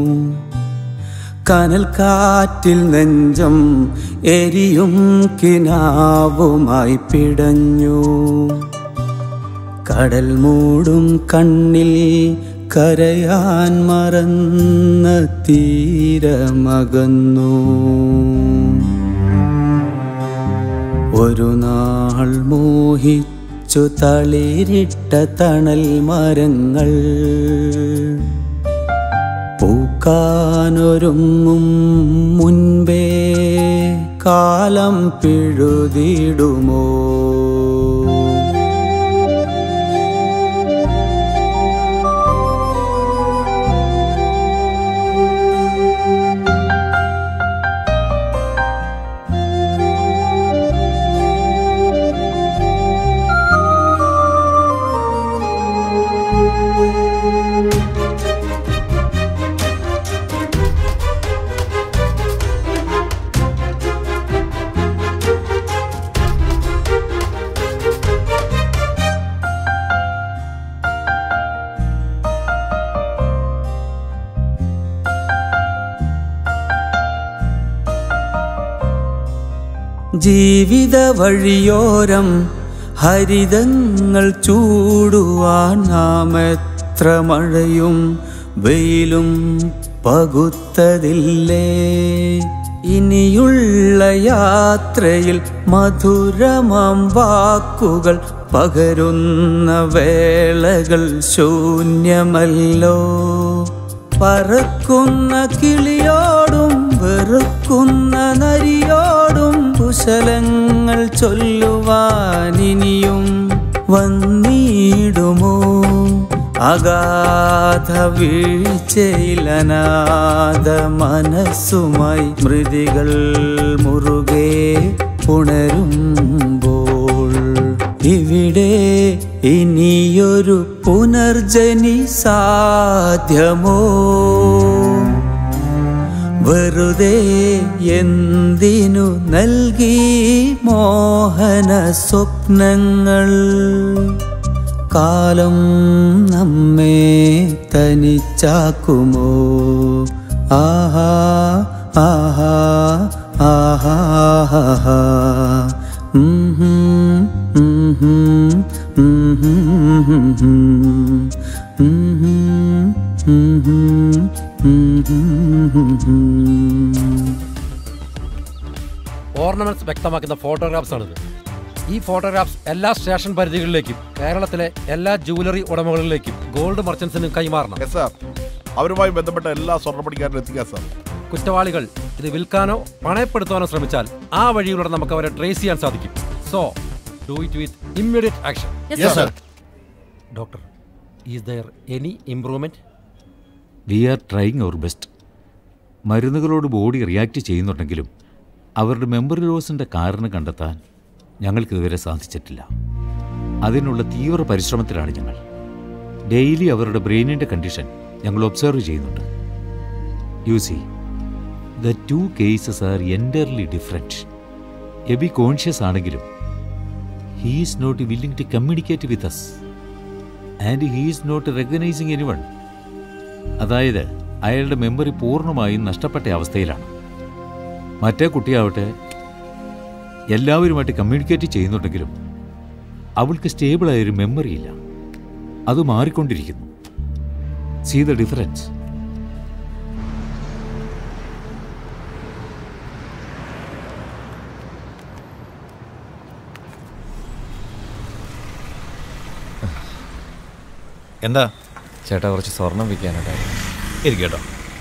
Speaker 1: കനൽ കാറ്റിൽ നെഞ്ചം എരിയും കിനാവുമായി പിടഞ്ഞു കടൽ മൂടും കണ്ണിൽ കരയാൻ മറന്ന തീരമകന്നു ഒരു നാൾ മോഹിച്ചു തളിരിട്ട തണൽ മരങ്ങൾ പൂക്കാനൊരുങ്ങും മുൻപേ കാലം പിഴുതിടുമോ ജീവിത വഴിയോരം ഹരിതങ്ങൾ ചൂടുവാൻ നാം എത്ര മഴയും വെയിലും പകുത്തതില്ലേ ഇനിയുള്ള യാത്രയിൽ മധുരമാം വാക്കുകൾ പകരുന്ന വേളകൾ ശൂന്യമല്ലോ പറക്കുന്ന കിളിയോടും വെറുക്കുന്ന നരിയോടും കുശലങ്ങൾ ചൊല്ലുവാനിനിയും വന്നിടുമോ അഗാധ വീഴ്ചയിലനാഥ മനസ്സുമായി മൃതികൾ മുറുകെ ഉണരുമ്പോൾ ഇവിടെ ഇനിയൊരു പുനർജനി സാധ്യമോ വെറുതെ എന്തിനു നൽകി മോഹന സ്വപ്നങ്ങൾ കാലം നമ്മെ തനിച്ചാക്കുമോ ആഹാ ആഹാ ആഹാ ആഹാ ഉം ഹും ഉം
Speaker 4: ഓർണമെന്റ്സ് വ്യക്തമാക്കുന്ന ഫോട്ടോഗ്രാഫ്സ് ആണിത് ഈ ഫോട്ടോഗ്രാഫ്സ് എല്ലാ സ്റ്റേഷൻ പരിധികളിലേക്കും കേരളത്തിലെ എല്ലാ ജുവലറി ഉടമകളിലേക്കും ഗോൾഡ് മർച്ചന്റ്സിനും കൈമാറണം
Speaker 5: സാർ അവരുമായി ബന്ധപ്പെട്ട എല്ലാ സ്വർണ്ണപ്പണിക്കാരും എത്തിക്കാം സാർ
Speaker 4: കുറ്റവാളികൾ ഇത് വിൽക്കാനോ പണയപ്പെടുത്താനോ ശ്രമിച്ചാൽ ആ വഴിയിലൂടെ നമുക്ക് അവരെ ട്രേസ് ചെയ്യാൻ സാധിക്കും so do it with immediate action
Speaker 2: Yes, Yes, sir.
Speaker 4: Doctor is there any improvement
Speaker 2: we are trying our best മരുന്നുകളോട് ബോഡി റിയാക്ട് ചെയ്യുന്നുണ്ടെങ്കിലും അവരുടെ മെമ്മറി ലോസിൻ്റെ കാരണം കണ്ടെത്താൻ ഞങ്ങൾക്കിതുവരെ സാധിച്ചിട്ടില്ല അതിനുള്ള തീവ്ര പരിശ്രമത്തിലാണ് ഞങ്ങൾ ഡെയിലി അവരുടെ ബ്രെയിനിൻ്റെ കണ്ടീഷൻ ഞങ്ങൾ ഒബ്സർവ് ചെയ്യുന്നുണ്ട് you see the two cases are entirely different Abi conscious ആണെങ്കിലും he is not willing to communicate with us and he is not recognising anyone അതായത് അയാളുടെ മെമ്മറി പൂർണ്ണമായും നഷ്ടപ്പെട്ട അവസ്ഥയിലാണ് മറ്റേ കുട്ടിയാവട്ടെ എല്ലാവരുമായിട്ട് കമ്മ്യൂണിക്കേറ്റ് ചെയ്യുന്നുണ്ടെങ്കിലും അവൾക്ക് സ്റ്റേബിളായൊരു മെമ്മറി ഇല്ല അത് മാറിക്കൊണ്ടിരിക്കുന്നു സീ ദ ഡിഫറൻസ്
Speaker 11: എന്താ
Speaker 16: ചേട്ടാ കുറച്ച് സ്വർണം വിൽക്കാനുണ്ടായിരുന്നു
Speaker 11: ഇരിക്കട്ടോ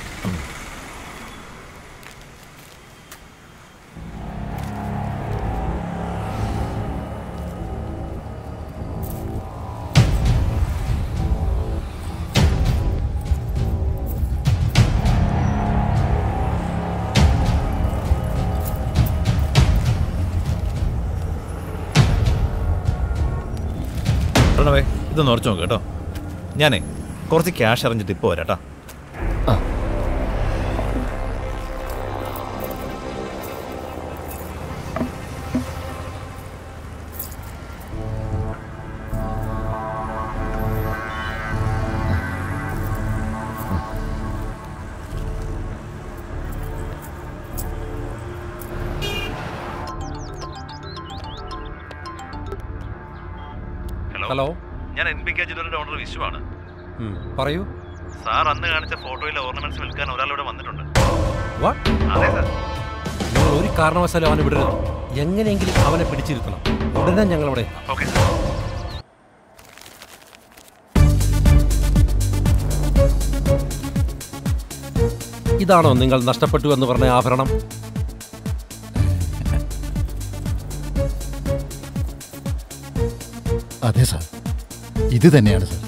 Speaker 11: പ്രണവേ ഇതൊന്ന് ഉറച്ചു നോക്ക് കേട്ടോ ഞാനേ കുറച്ച് ക്യാഷ് അറിഞ്ഞിട്ട് ഇപ്പോൾ വരാം കേട്ടോ
Speaker 4: ഹലോ
Speaker 11: ഞാൻ എൻ പി കെ ജ്വല്ലറിയുടെ ഓണർ വിശ്വമാണ്
Speaker 4: പറയൂ
Speaker 11: സാർ അന്ന് കാണിച്ച ഫോട്ടോയിലെ ഓർണമെന്റ്സ് വിൽക്കാൻ ഒരാൾ ഇവിടെ വന്നിട്ടുണ്ട്
Speaker 4: What?
Speaker 11: അതെ സാർ
Speaker 4: നിങ്ങൾ ഒരു കാരണവശാലും അവനെ വിടരുത് എങ്ങനെയെങ്കിലും അവനെ പിടിച്ചിരുത്തണം ഉടനെ ഞങ്ങൾ അവിടെ എത്താം.
Speaker 11: ഓക്കെ സാർ
Speaker 4: ഇതാണോ നിങ്ങൾ നഷ്ടപ്പെട്ടു എന്ന് പറഞ്ഞ ആഭരണം
Speaker 8: അതെ സാർ ഇത് തന്നെയാണ് സാർ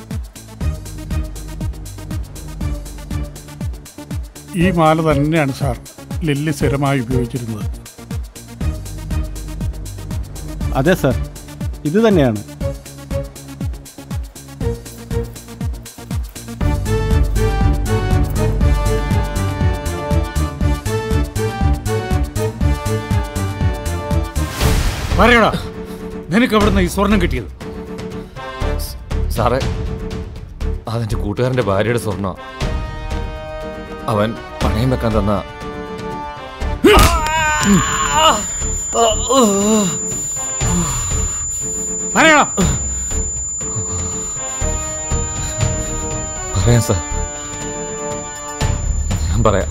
Speaker 7: ഈ മാല തന്നെയാണ് സാർ ലില്ലി സ്ഥിരമായി ഉപയോഗിച്ചിരുന്നത്
Speaker 6: അതെ സർ ഇത് തന്നെയാണ്
Speaker 2: പറയടാ നിനക്ക് എവിടുന്ന ഈ സ്വർണം കിട്ടിയത്
Speaker 16: സാറേ അതെന്റെ കൂട്ടുകാരന്റെ ഭാര്യയുടെ സ്വർണ്ണ അവൻ പണയം വെക്കാൻ തന്ന
Speaker 2: പറയടാ
Speaker 16: പറയാം സാർ ഞാൻ പറയാം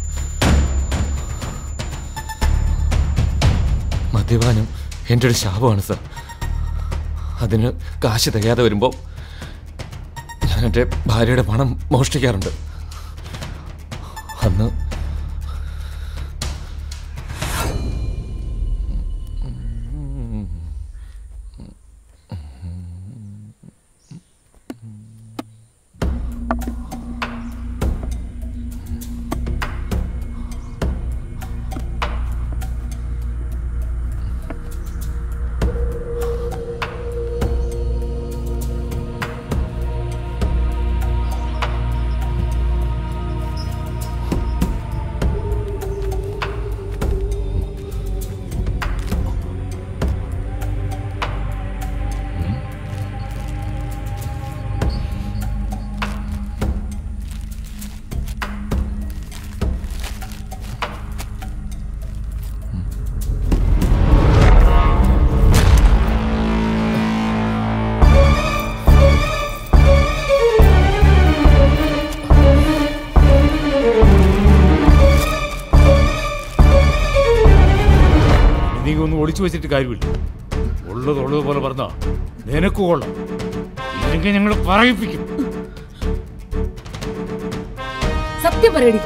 Speaker 16: മദ്യപാനം എൻ്റെ ഒരു ശാപമാണ് സാർ അതിന് കാശ് തികയാതെ വരുമ്പോൾ ഞാൻ എൻ്റെ ഭാര്യയുടെ പണം മോഷ്ടിക്കാറുണ്ട് അന്ന്
Speaker 20: മറച്ചു വെച്ചിട്ട് കാര്യമില്ല ഉള്ളത് ഉള്ളത് പോലെ പറഞ്ഞാ നിനക്ക് കൊള്ളാം ഇല്ലെങ്കിൽ ഞങ്ങൾ പറയിപ്പിക്കും
Speaker 9: സത്യം പറയടി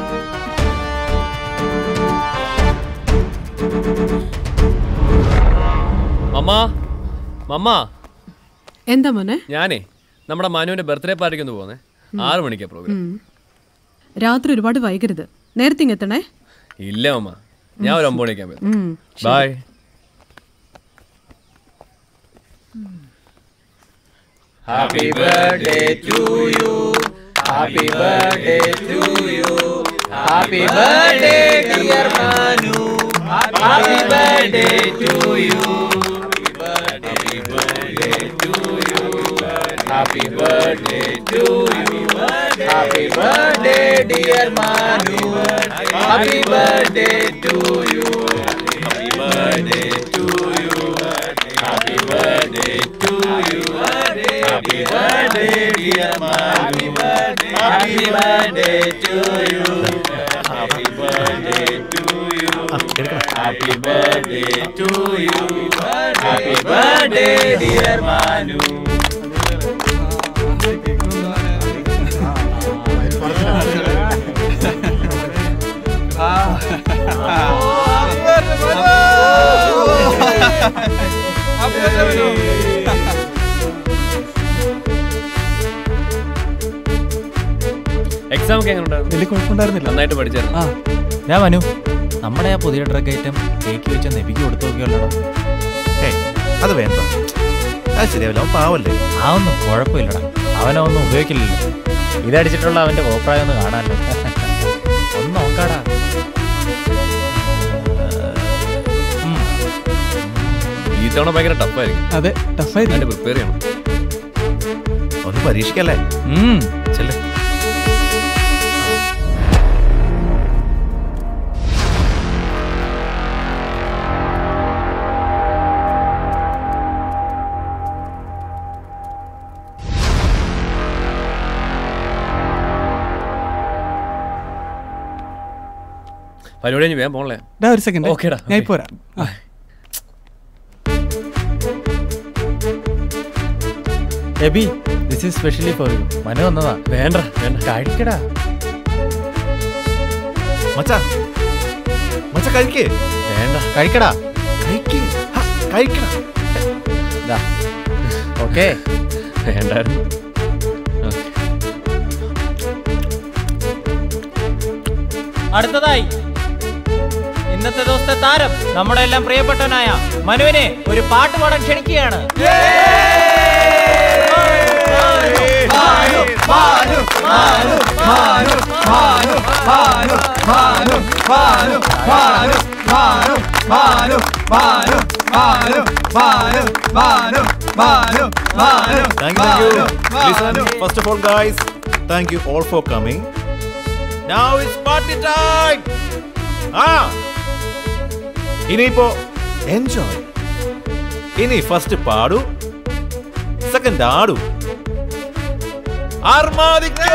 Speaker 14: മമ്മ മമ്മ
Speaker 13: എന്താ മോനെ
Speaker 14: ഞാനേ നമ്മുടെ മനുവിന്റെ ബർത്ത്ഡേ പാർട്ടിക്ക് ഒന്ന് പോകുന്നേ ആറ് മണിക്കാ പ്രോഗ്രാം
Speaker 13: ഉം. രാത്രി ഒരുപാട് വൈകരുത് നേരത്തെ ഇങ്ങ് എത്തണേ
Speaker 14: ഇല്ല മമ്മ ഞാൻ ഒരു ഒമ്പത് മണിക്കാൻ
Speaker 13: ഉം,
Speaker 14: വരും
Speaker 13: ശരി.
Speaker 14: Bye
Speaker 1: Happy birthday to you. Happy birthday to you. Happy birthday, dear Manu. Happy birthday to you. Happy birthday to you. Happy birthday to you. Happy birthday, dear Manu. Happy birthday to you. Happy birthday to you. Happy birthday to you. Happy birthday, dear Manu. Happy birthday to you. Happy birthday to you. Happy birthday to you. Happy birthday, dear Manu.
Speaker 14: Exam ഒക്കെ എങ്ങനെ
Speaker 21: വലിയ കുഴപ്പമുണ്ടായിരുന്നില്ല
Speaker 14: നന്നായിട്ട് പഠിച്ചായിരുന്നു
Speaker 21: ആ ഞാൻ മനു നമ്മുടെ ആ പുതിയ drug item cake വെച്ച നെബിക്ക് കൊടുത്തു നോക്കിയല്ലോ
Speaker 11: അത് വേണ്ട അത് ശരിയാവില്ല അവൻ പാവല്ലേ
Speaker 21: ആ ഒന്നും കുഴപ്പമില്ലടാ അവനൊന്നും ഉപയോഗിക്കില്ലല്ലോ ഇതടിച്ചിട്ടുള്ള അവന്റെ കോപ്രായം ഒന്ന് കാണാമല്ലോ ഒന്ന് നോക്കാടാ
Speaker 14: ഈ തവണ ഭയങ്കര ടഫായിരിക്കും
Speaker 21: അതെ
Speaker 14: ടഫായിരിക്കും പ്രിപ്പയർ ചെയ്യണം
Speaker 11: ഒന്ന് പരീക്ഷിക്കല്ലേ ചെല്ലേ
Speaker 14: പരിപാടി കഴിഞ്ഞ് വേഗം പോകണല്ലേ
Speaker 21: ഡാ, ഒരു second.
Speaker 14: ഓക്കേടാ
Speaker 21: ഞാൻ ഇപ്പോ വരാം. ആ. Abi this is specially for you Manu വന്നതാ
Speaker 14: വേണ്ട വേണ്ട
Speaker 21: കഴിക്കടാ
Speaker 11: മച്ചാ മച്ച കഴിക്കേ
Speaker 21: വേണ്ട കഴിക്കടാ
Speaker 11: കഴിക്കേ കഴിക്കടാ
Speaker 21: ഓക്കേ
Speaker 14: വേണ്ടായിരുന്നു
Speaker 21: അടുത്തതായി ഇന്നത്തെ ദിവസത്തെ താരം നമ്മുടെ എല്ലാം പ്രിയപ്പെട്ടവനായ മനുവിനെ ഒരു പാട്ട് പാടാൻ ക്ഷണിക്കുകയാണ്
Speaker 11: Thank you, thank you. Listen, first of all, guys, thank you all for coming. Now it's party time. ആ ഇനിയിപ്പോ എൻജോയ് ഇനി ഫസ്റ്റ് പാടൂ സെക്കൻഡ് ആടൂ ആർമാദിക്കേ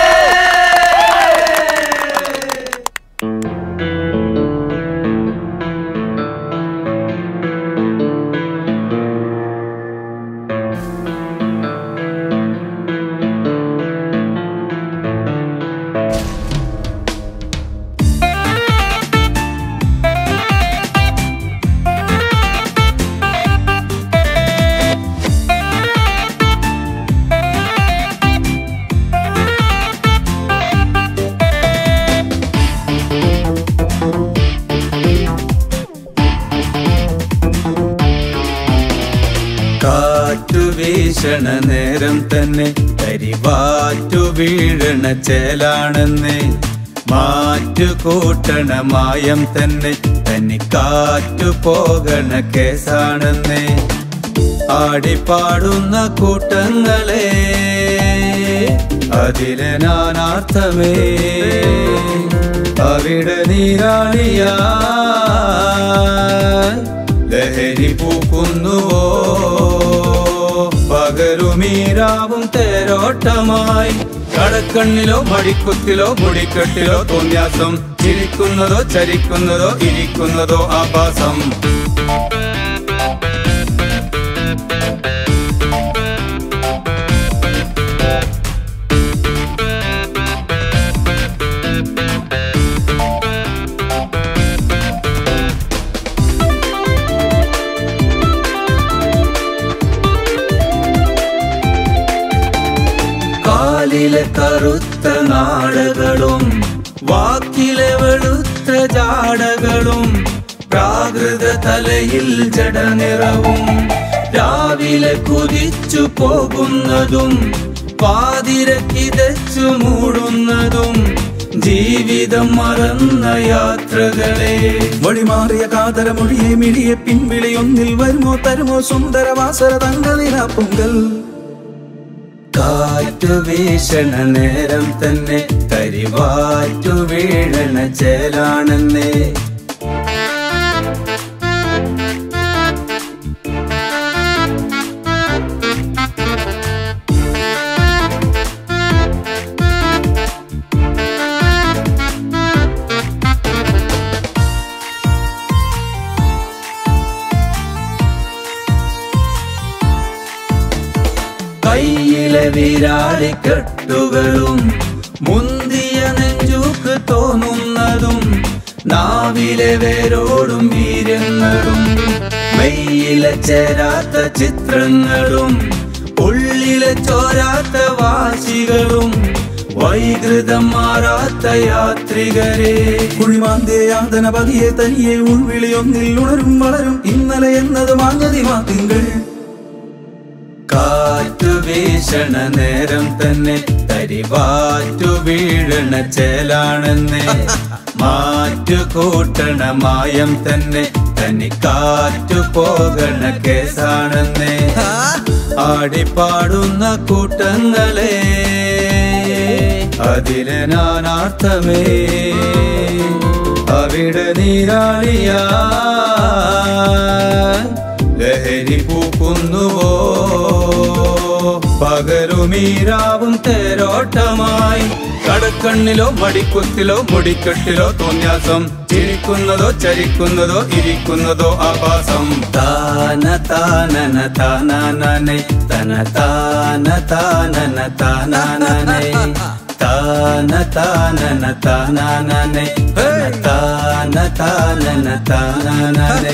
Speaker 1: കാറ്റു വീശണ നേരം തന്നെ കരിവാറ്റു വീഴണ ചേലാണെന്ന് മാറ്റു കൂട്ടണ മായം തന്നെ തനിക്കാറ്റു പോകണ കേസാണെന്ന് ആടിപ്പാടുന്ന കൂട്ടങ്ങളെ അതിലെ നാനാർത്ഥമേ അവിടെ നീരാളിയാ ലഹരി പൂക്കുന്നുവോ പകരുമീരാവും തേരോട്ടമായി കടക്കണ്ണിലോ മടിക്കുത്തിലോ മുടിക്കെട്ടിലോ തോന്യാസം ചിരിക്കുന്നതോ ചരിക്കുന്നതോ ഇരിക്കുന്നതോ ആഭാസം കാലിലെ കറുത്ത നാടകളും വാക്കിലെ വെളുത്ത ജാടകളും പ്രാകൃത തലയിൽ ജടനിറവും രാവിലെ കുതിച്ചു പോകുന്നതും പാതിരക്കിതച്ചു മൂടുന്നതും ജീവിതം മറന്ന യാത്രകളെ
Speaker 3: വഴിമാറിയ കാതരമൊഴിയെ മിഴിയെ പിൻവിളിയൊന്നിൽ വരുമോ തരുമോ സുന്ദരവാസര തങ്കനില പൊങ്കൽ
Speaker 1: കാറ്റു വീശണ നേരം തന്നെ കരിവാറ്റു വീഴണ ചേലാണെന്നേ കയ്യിലെ വിരാളിക്കെട്ടുകളും മുന്തിയ നെഞ്ചൂക്ക് തോന്നുന്നതും നാവിലെ വേരോടും വീര്യങ്ങളും മെയ്യിലെ ചേരാത്ത ചിത്രങ്ങളും ഉള്ളിലെ ചോരാത്ത വാശികളും വൈകൃതം മാറാത്ത യാത്രികരെ
Speaker 3: കുഴിമാന്തിയ യാതന പതിയെ തനിയെ ഉൾവിളിയൊന്നിൽ ഉണരും വളരും ഇന്നലെ എന്നത് മാഞ്ഞതി മാത്തിങ്കൾ
Speaker 1: കാറ്റു വീശണ നേരം തന്നെ തരിവാറ്റു വീഴണ ചേലാണെന്നേ മാറ്റു കൂട്ടണ മായം തന്നെ തനിക്കാറ്റു പോകണ കേസാണെന്നേ ആടിപ്പാടുന്ന കൂട്ടങ്ങളെ അതിലെ നാനാർത്ഥമേ അവിടെ നീരാളിയാ ലഹരി പൂക്കുന്നുവോ പകരുമീരാവും തേരോട്ടമായി കടക്കണ്ണിലോ മടിക്കുത്തിലോ മുടിക്കെട്ടിലോ തോന്യാസം ചിരിക്കുന്നതോ ചരിക്കുന്നതോ ഇരിക്കുന്നതോ ആഭാസം താന താനന താനനെ തന താന താനന താനനെ താന താനന താനനെ തന താന താനന താനനെ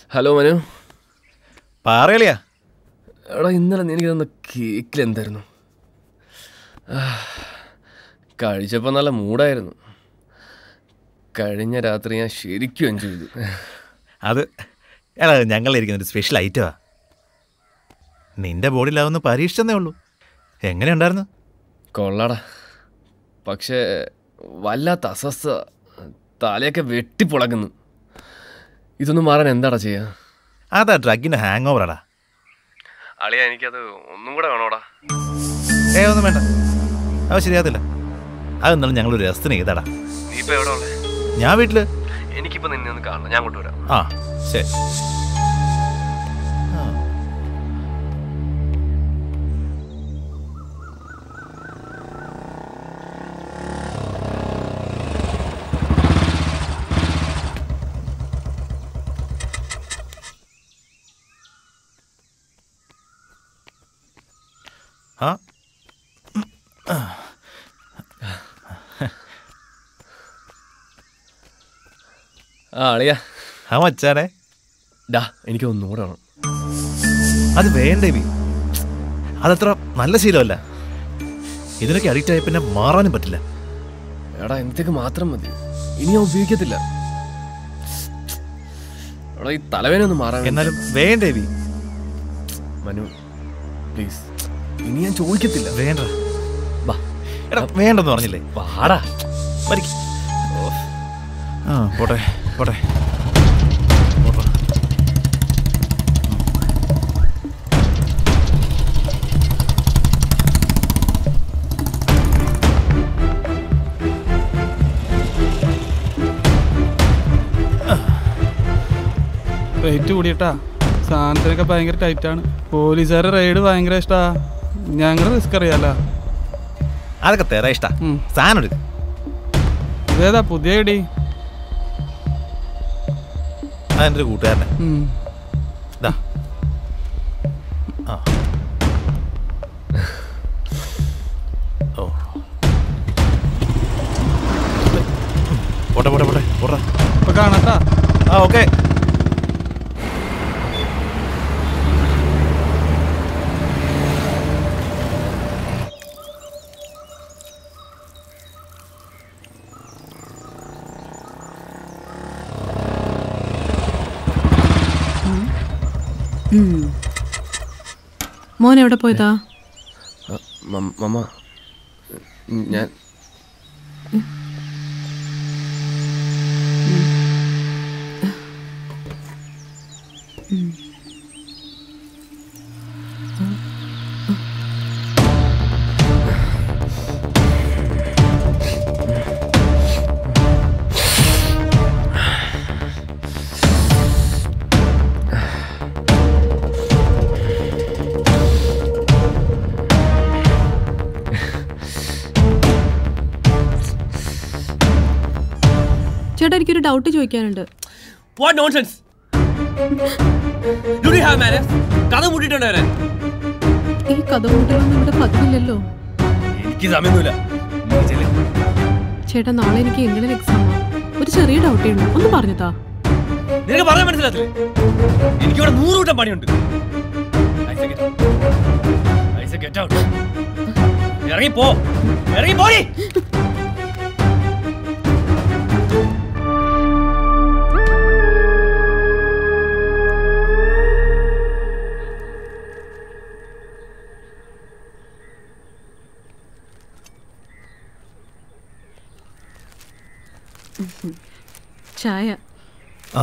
Speaker 14: ഹലോ മനു
Speaker 11: പാറയളിയാ
Speaker 14: എടാ ഇന്നലെ നീ എനിക്ക് തന്ന കേക്കിൽ എന്തായിരുന്നു ആ, കഴിച്ചപ്പോൾ നല്ല മൂടായിരുന്നു കഴിഞ്ഞ രാത്രി ഞാൻ ശരിക്കും എൻജോയ് ചെയ്തു
Speaker 11: അത് എടാ ഞങ്ങളിരിക്കുന്ന ഒരു സ്പെഷ്യൽ ഐറ്റമാ നിന്റെ ബോഡിയിലാവുന്ന പരീക്ഷിച്ചെന്നേ ഉള്ളൂ എങ്ങനെയുണ്ടായിരുന്നു
Speaker 14: കൊള്ളാടാ പക്ഷേ വല്ലാത്ത അസ്വസ്ഥ തലയൊക്കെ വെട്ടിപ്പൊളക്കുന്നു ഇതൊന്നും മാറാൻ എന്താടാ ചെയ്യാ
Speaker 11: അതാ ഡ്രഗിന്റെ ഹാങ് ഓവറാടാ
Speaker 14: അളിയാ എനിക്കത് ഒന്നും കൂടെ വേണോടാ
Speaker 11: ഏ ഒന്നും വേണ്ട അത് ശരിയാകത്തില്ല അതെന്നാലും ഞങ്ങളൊരു രസത്തിന് ചെയ്താടാ
Speaker 14: നീ ഇപ്പൊ എവിടെ ഉള്ളേ
Speaker 11: ഞാൻ വീട്ടില്
Speaker 14: എനിക്കിപ്പോ നിന്നെ ഒന്ന് കാണണം ഞാൻ കൊണ്ടുവരാം
Speaker 11: ആ ശരി ആ
Speaker 14: ആ അളിയാ
Speaker 11: ആ മച്ചാനെ
Speaker 14: ഡാ എനിക്ക് ഒന്നുകൂടെ വേണം
Speaker 11: അത് വേണ്ടേ ബി അതത്ര നല്ല ശീലമല്ല ഇതിനൊക്കെ അഡിക്റ്റ് ആയി പിന്നെ മാറാനും പറ്റില്ല
Speaker 14: എടാ എന്നത്തേക്ക് മാത്രം മതി ഇനി ഞാൻ ഉപയോഗിക്കത്തില്ല എടാ ഈ തലവേന ഒന്ന് മാറാൻ
Speaker 11: എന്നാലും വേണ്ടേ ബി
Speaker 14: മനു പ്ലീസ് ഇനി ഞാൻ ചോദിക്കത്തില്ല
Speaker 11: വേണ്ട
Speaker 14: വാ
Speaker 11: എടാ വേണ്ടെന്ന് പറഞ്ഞില്ലേ
Speaker 14: വാടാ
Speaker 11: മരിക്ക്. ആ പോട്ടെ പോട്ടെ
Speaker 6: റേറ്റ് കൂടിയിട്ടാ സാധനത്തിനൊക്കെ ഭയങ്കര ടൈറ്റാണ് പോലീസുകാരുടെ റൈഡ് ഭയങ്കര ഇഷ്ടാ ഞങ്ങൾ റിസ്ക് അറിയാലോ
Speaker 11: അതൊക്കെ തരാ ഇഷ്ടാ സാധനം എടുക്ക
Speaker 6: ഇതേതാ പുതിയ ഐഡി
Speaker 11: അതെൻ്റെ ഒരു കൂട്ടുകാരനെ
Speaker 6: ഉം.
Speaker 11: ദാ. ആ. ഓ പോട്ടെ പോട്ടെ പോട്ടെ പോട്ടെ
Speaker 6: ഇപ്പൊ കാണാട്ടാ
Speaker 11: ആ ഓക്കെ
Speaker 13: ഉം. മോൻ എവിടെ പോയതാ
Speaker 14: മ- മമ്മ ഞാൻ
Speaker 13: ചേട്ടാ എനിക്കൊരു ഡൗട്ട് ചോദിക്കാനുണ്ട്
Speaker 14: what nonsense do you have manners കഥ മൂട്ടിട്ടുണ്ട് വരാൻ
Speaker 13: ഈ കഥ കൂട്ടലൊന്നും ഇവിടെ പതിവില്ലല്ലോ
Speaker 14: എനിക്ക് സമയമൊന്നുമില്ല നീ ചെല്ല്.
Speaker 13: ചേട്ടാ നാളെ എനിക്ക് ഇന്റർണൽ എക്സാം ഒരു ചെറിയ ഡൗട്ടേ ഉള്ളൂ ഒന്ന് പറഞ്ഞതാ
Speaker 14: നിനക്ക് പറയാൻ മനസ്സിലാത്തില്ലേ എനിക്കിവിടെ നൂറ് കൂട്ടം പണിയുണ്ട് Isaac get out. Isaac get out. ഇറങ്ങി പോ ഇറങ്ങി പോടി
Speaker 13: ചായ
Speaker 12: ആ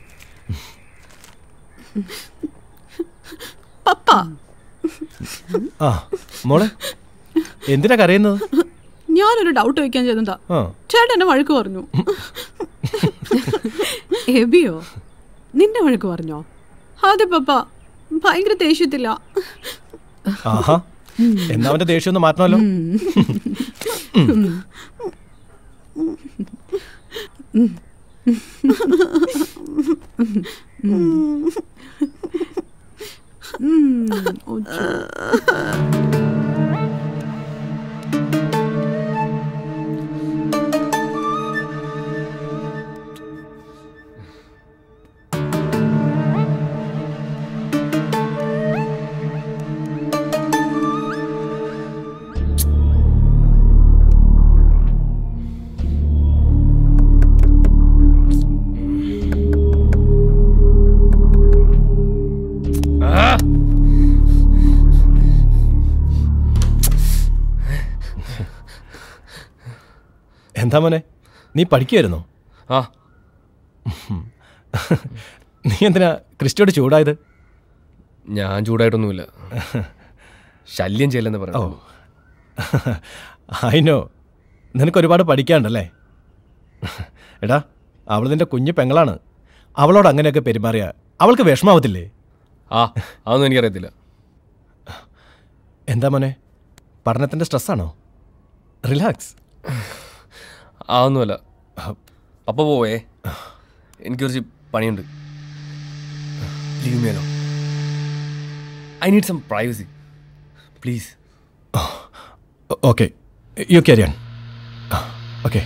Speaker 13: പപ്പ
Speaker 12: ആ മോളെ എന്തിനാ കരയുന്നത്
Speaker 13: ഞാനൊരു ഡൗട്ട് ചോദിക്കാൻ ചെന്നതാ
Speaker 12: ആ
Speaker 13: ചേട്ടൻ എന്നെ വഴക്ക് പറഞ്ഞു എബിയോ നിന്നെ വഴക്ക് പറഞ്ഞോ അതെ പപ്പ ഭയങ്കര ദേഷ്യത്തില്ല
Speaker 12: ആഹാ എന്നാ അവന്റെ ദേഷ്യം ഒന്ന് മാറ്റണമല്ലോ
Speaker 13: ഉം
Speaker 12: എന്താ മോനെ നീ പഠിക്കുമായിരുന്നോ
Speaker 16: ആ
Speaker 12: നീ എന്തിനാ ക്രിസ്റ്റോട് ചൂടായത്
Speaker 16: ഞാൻ ചൂടായിട്ടൊന്നുമില്ല ശല്യം ചെയ്യില്ലെന്ന്
Speaker 12: ഓ
Speaker 16: പറഞ്ഞു
Speaker 12: അയിനോ നിനക്ക് ഒരുപാട് പഠിക്കാണ്ടല്ലേ എടാ അവൾ നിന്റെ കുഞ്ഞു പെങ്ങളാണ് അവളോട് അങ്ങനെയൊക്കെ പെരുമാറിയ അവൾക്ക് വിഷമാവത്തില്ലേ
Speaker 16: ആ അതൊന്നും എനിക്കറിയത്തില്ല
Speaker 12: എന്താ മോനെ പഠനത്തിൻ്റെ സ്ട്രെസ്സാണോ റിലാക്സ്
Speaker 16: അതൊന്നുമല്ല അപ്പൊ പോവേ എനിക്ക് കുറച്ച് പണിയുണ്ട് leave me alone I need some privacy please
Speaker 12: okay you carry on okay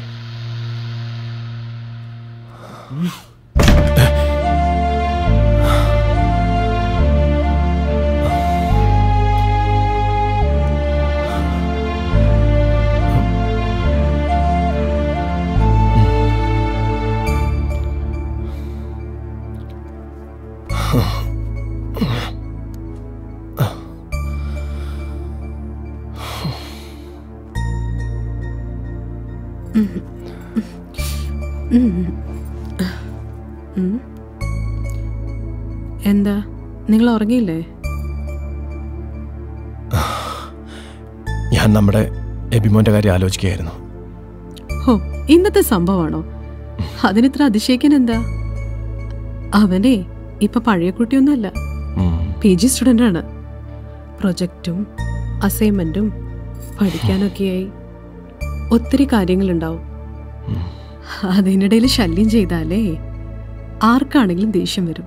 Speaker 13: ഉം. എന്താ നിങ്ങൾ ഉറങ്ങിയില്ലേ
Speaker 12: ഞാൻ നമ്മുടെ എബിമോൻ്റെ കാര്യം ആലോചിക്കുകയായിരുന്നു
Speaker 13: ഹോ ഇന്നത്തെ സംഭവമാണോ അതിനിത്ര അതിശയിക്കാൻ എന്താ അവനെ ഇപ്പൊ പഴയ കുട്ടിയൊന്നുമല്ല പി ജി സ്റ്റുഡൻ്റ് ആണ് പ്രൊജക്റ്റും അസൈൻമെന്റും പഠിക്കാനൊക്കെയായി ഒത്തിരി കാര്യങ്ങളുണ്ടാവും അതിനിടയിൽ ശല്യം ചെയ്താലേ ആർക്കാണെങ്കിലും ദേഷ്യം വരും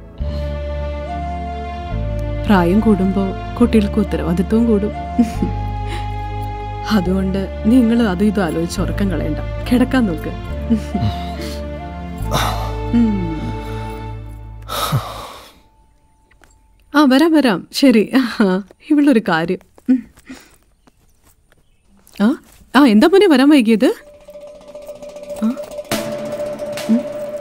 Speaker 13: പ്രായം കൂടുമ്പോൾ കുട്ടികൾക്ക് ഉത്തരവാദിത്വവും കൂടും അതുകൊണ്ട് നിങ്ങൾ അതും ഇതും ആലോചിച്ച് ഉറക്കം കളയണ്ട കിടക്കാൻ നോക്ക് ഉം. ആ വരാം വരാം ശരി ആ, ഇവളൊരു കാര്യം ഉം. ആ ആ എന്താ മോനെ വരാൻ വൈകിയത് ആ? ഉം.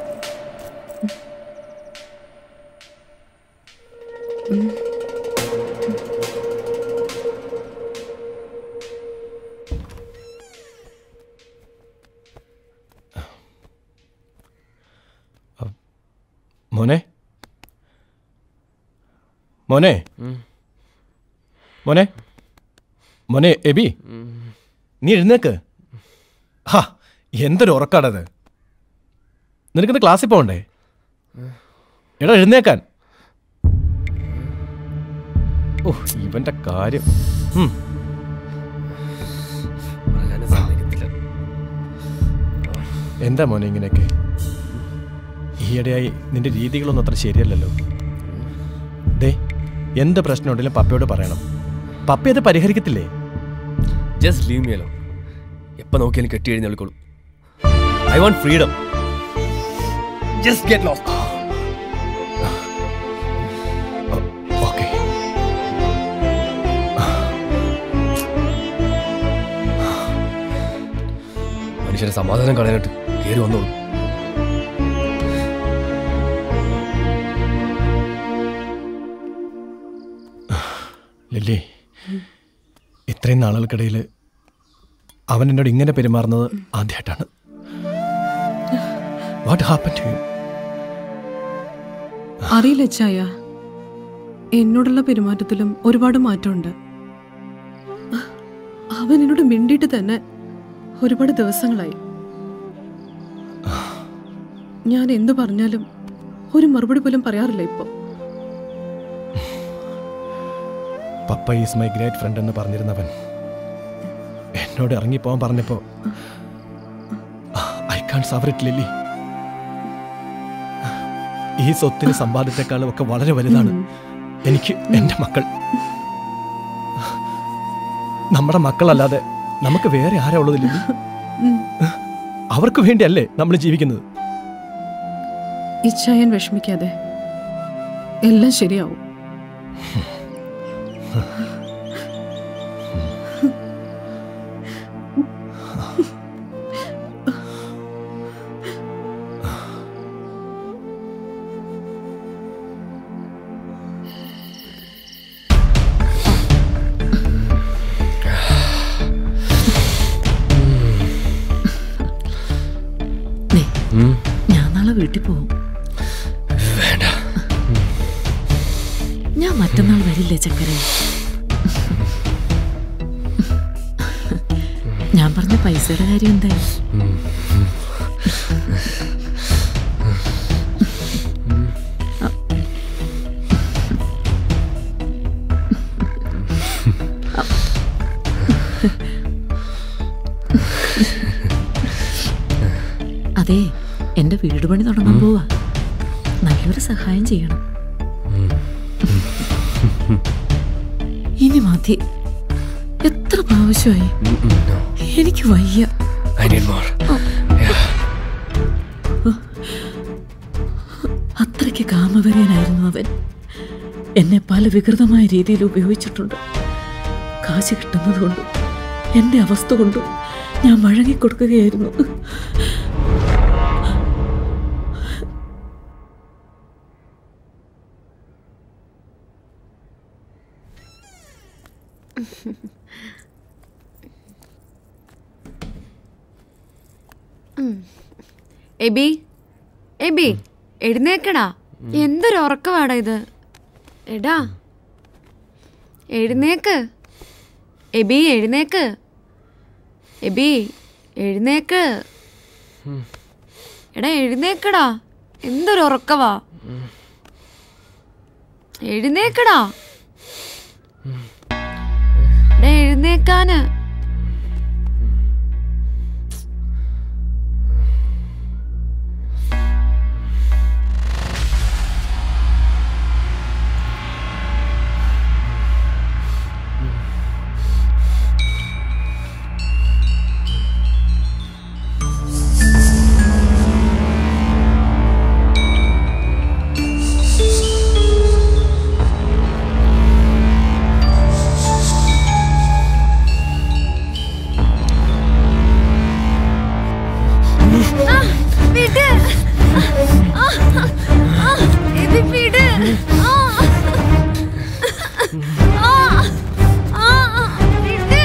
Speaker 13: ഉം.
Speaker 12: മോനെ മോനെ
Speaker 16: ഉം.
Speaker 12: മോനെ മോനെ എബി നീ എഴുന്നേക്ക് ഹാ എന്തൊരു ഉറക്കാടത് നിനക്കിന്ന് ക്ലാസ്സിൽ പോകണ്ടേ എടാ എഴുന്നേക്കാൻ ഓ ഇവന്റെ കാര്യം ഉം.
Speaker 16: പറയാനും സമ്മതിക്കത്തില്ല
Speaker 12: എന്താ മോനെ ഇങ്ങനെയൊക്കെ ഈയിടെയായി നിന്റെ രീതികളൊന്നും അത്ര ശരിയല്ലല്ലോ ദേ എന്ത് പ്രശ്നമുണ്ടെങ്കിലും പപ്പയോട് പറയണം പപ്പ അത് പരിഹരിക്കത്തില്ലേ
Speaker 16: ജസ്റ്റ് ലീവ് മീ അലോ എപ്പോൾ നോക്കിയാലും കെട്ടി എഴുന്നേൽക്കോളൂ I want freedom just get lost
Speaker 12: okay
Speaker 16: മനുഷ്യരെ സമാധാനം കളയാനായിട്ട് കയറി വന്നോളൂ
Speaker 12: ലില്ലി ഇത്രയും നാളുകൾക്കിടയിൽ അവൻ എന്നോട് ഇങ്ങനെ പെരുമാറുന്നത് ആദ്യമായിട്ടാണ് വാട്ട് ഹാപ്പൻ ടു യു
Speaker 13: അറിയില്ല ചായ എന്നോടുള്ള പെരുമാറ്റത്തിലും ഒരുപാട് മാറ്റമുണ്ട് അവൻ എന്നോട് മിണ്ടിയിട്ട് തന്നെ ഒരുപാട് ദിവസങ്ങളായി ഞാൻ എന്തു പറഞ്ഞാലും ഒരു മറുപടി പോലും പറയാറില്ല ഇപ്പൊ
Speaker 12: papa is my great friend എന്ന് പറഞ്ഞിരുന്നവൻ എന്നോട് ഇറങ്ങിപ്പോവാൻ പറഞ്ഞപ്പോ ഐ കാൺ സവറിറ്റ് ലില്ലി ഈ സ്വത്തിന് സമ്പാദ്യത്തെക്കാളും ഒക്കെ വളരെ വലുതാണ് എനിക്ക് എൻ്റെ മക്കൾ നമ്മുടെ മക്കളല്ലാതെ നമുക്ക് വേറെ ആരാ ഉള്ളത് ലില്ലി അവർക്ക് വേണ്ടിയല്ലേ നമ്മൾ ജീവിക്കുന്നത്
Speaker 13: ഇച്ഛായൻ വിഷമിക്കാതെ എല്ലാം ശരിയാവും
Speaker 9: മറ്റന്നാൾ വരില്ലേ ചക്കര ഞാൻ പറഞ്ഞ പൈസയുടെ കാര്യം എന്തായി അതെ എന്റെ വീട് പണി തുടങ്ങാൻ പോവാ നല്ലൊരു സഹായം ചെയ്യണം ഇനി മതി എത്ര പ്രാവശ്യമായി എനിക്ക് വയ്യ
Speaker 18: I need more.
Speaker 9: അത്രയ്ക്ക് കാമവര്യനായിരുന്നു അവൻ എന്നെ പല വികൃതമായ രീതിയിൽ ഉപയോഗിച്ചിട്ടുണ്ട് കാശ് കിട്ടുന്നത് കൊണ്ടും എന്റെ അവസ്ഥ കൊണ്ടും ഞാൻ വഴങ്ങിക്കൊടുക്കുകയായിരുന്നു
Speaker 17: ഉം. എബി എബി എഴുന്നേക്കടാ എന്തൊരു ഉറക്കമാടാ ഇത് എടാ എഴുന്നേക്ക് എബി എഴുന്നേക്ക് എബി എഴുന്നേക്ക് എടാ എഴുന്നേക്കടാ എന്തൊരു ഉറക്കവാ എഴുന്നേക്കടാ എടാ എഴുന്നേക്കാന് ആ, വിട്. ആ, ആ, എബി വിട്. ആ. ആ, ആ, വിട്.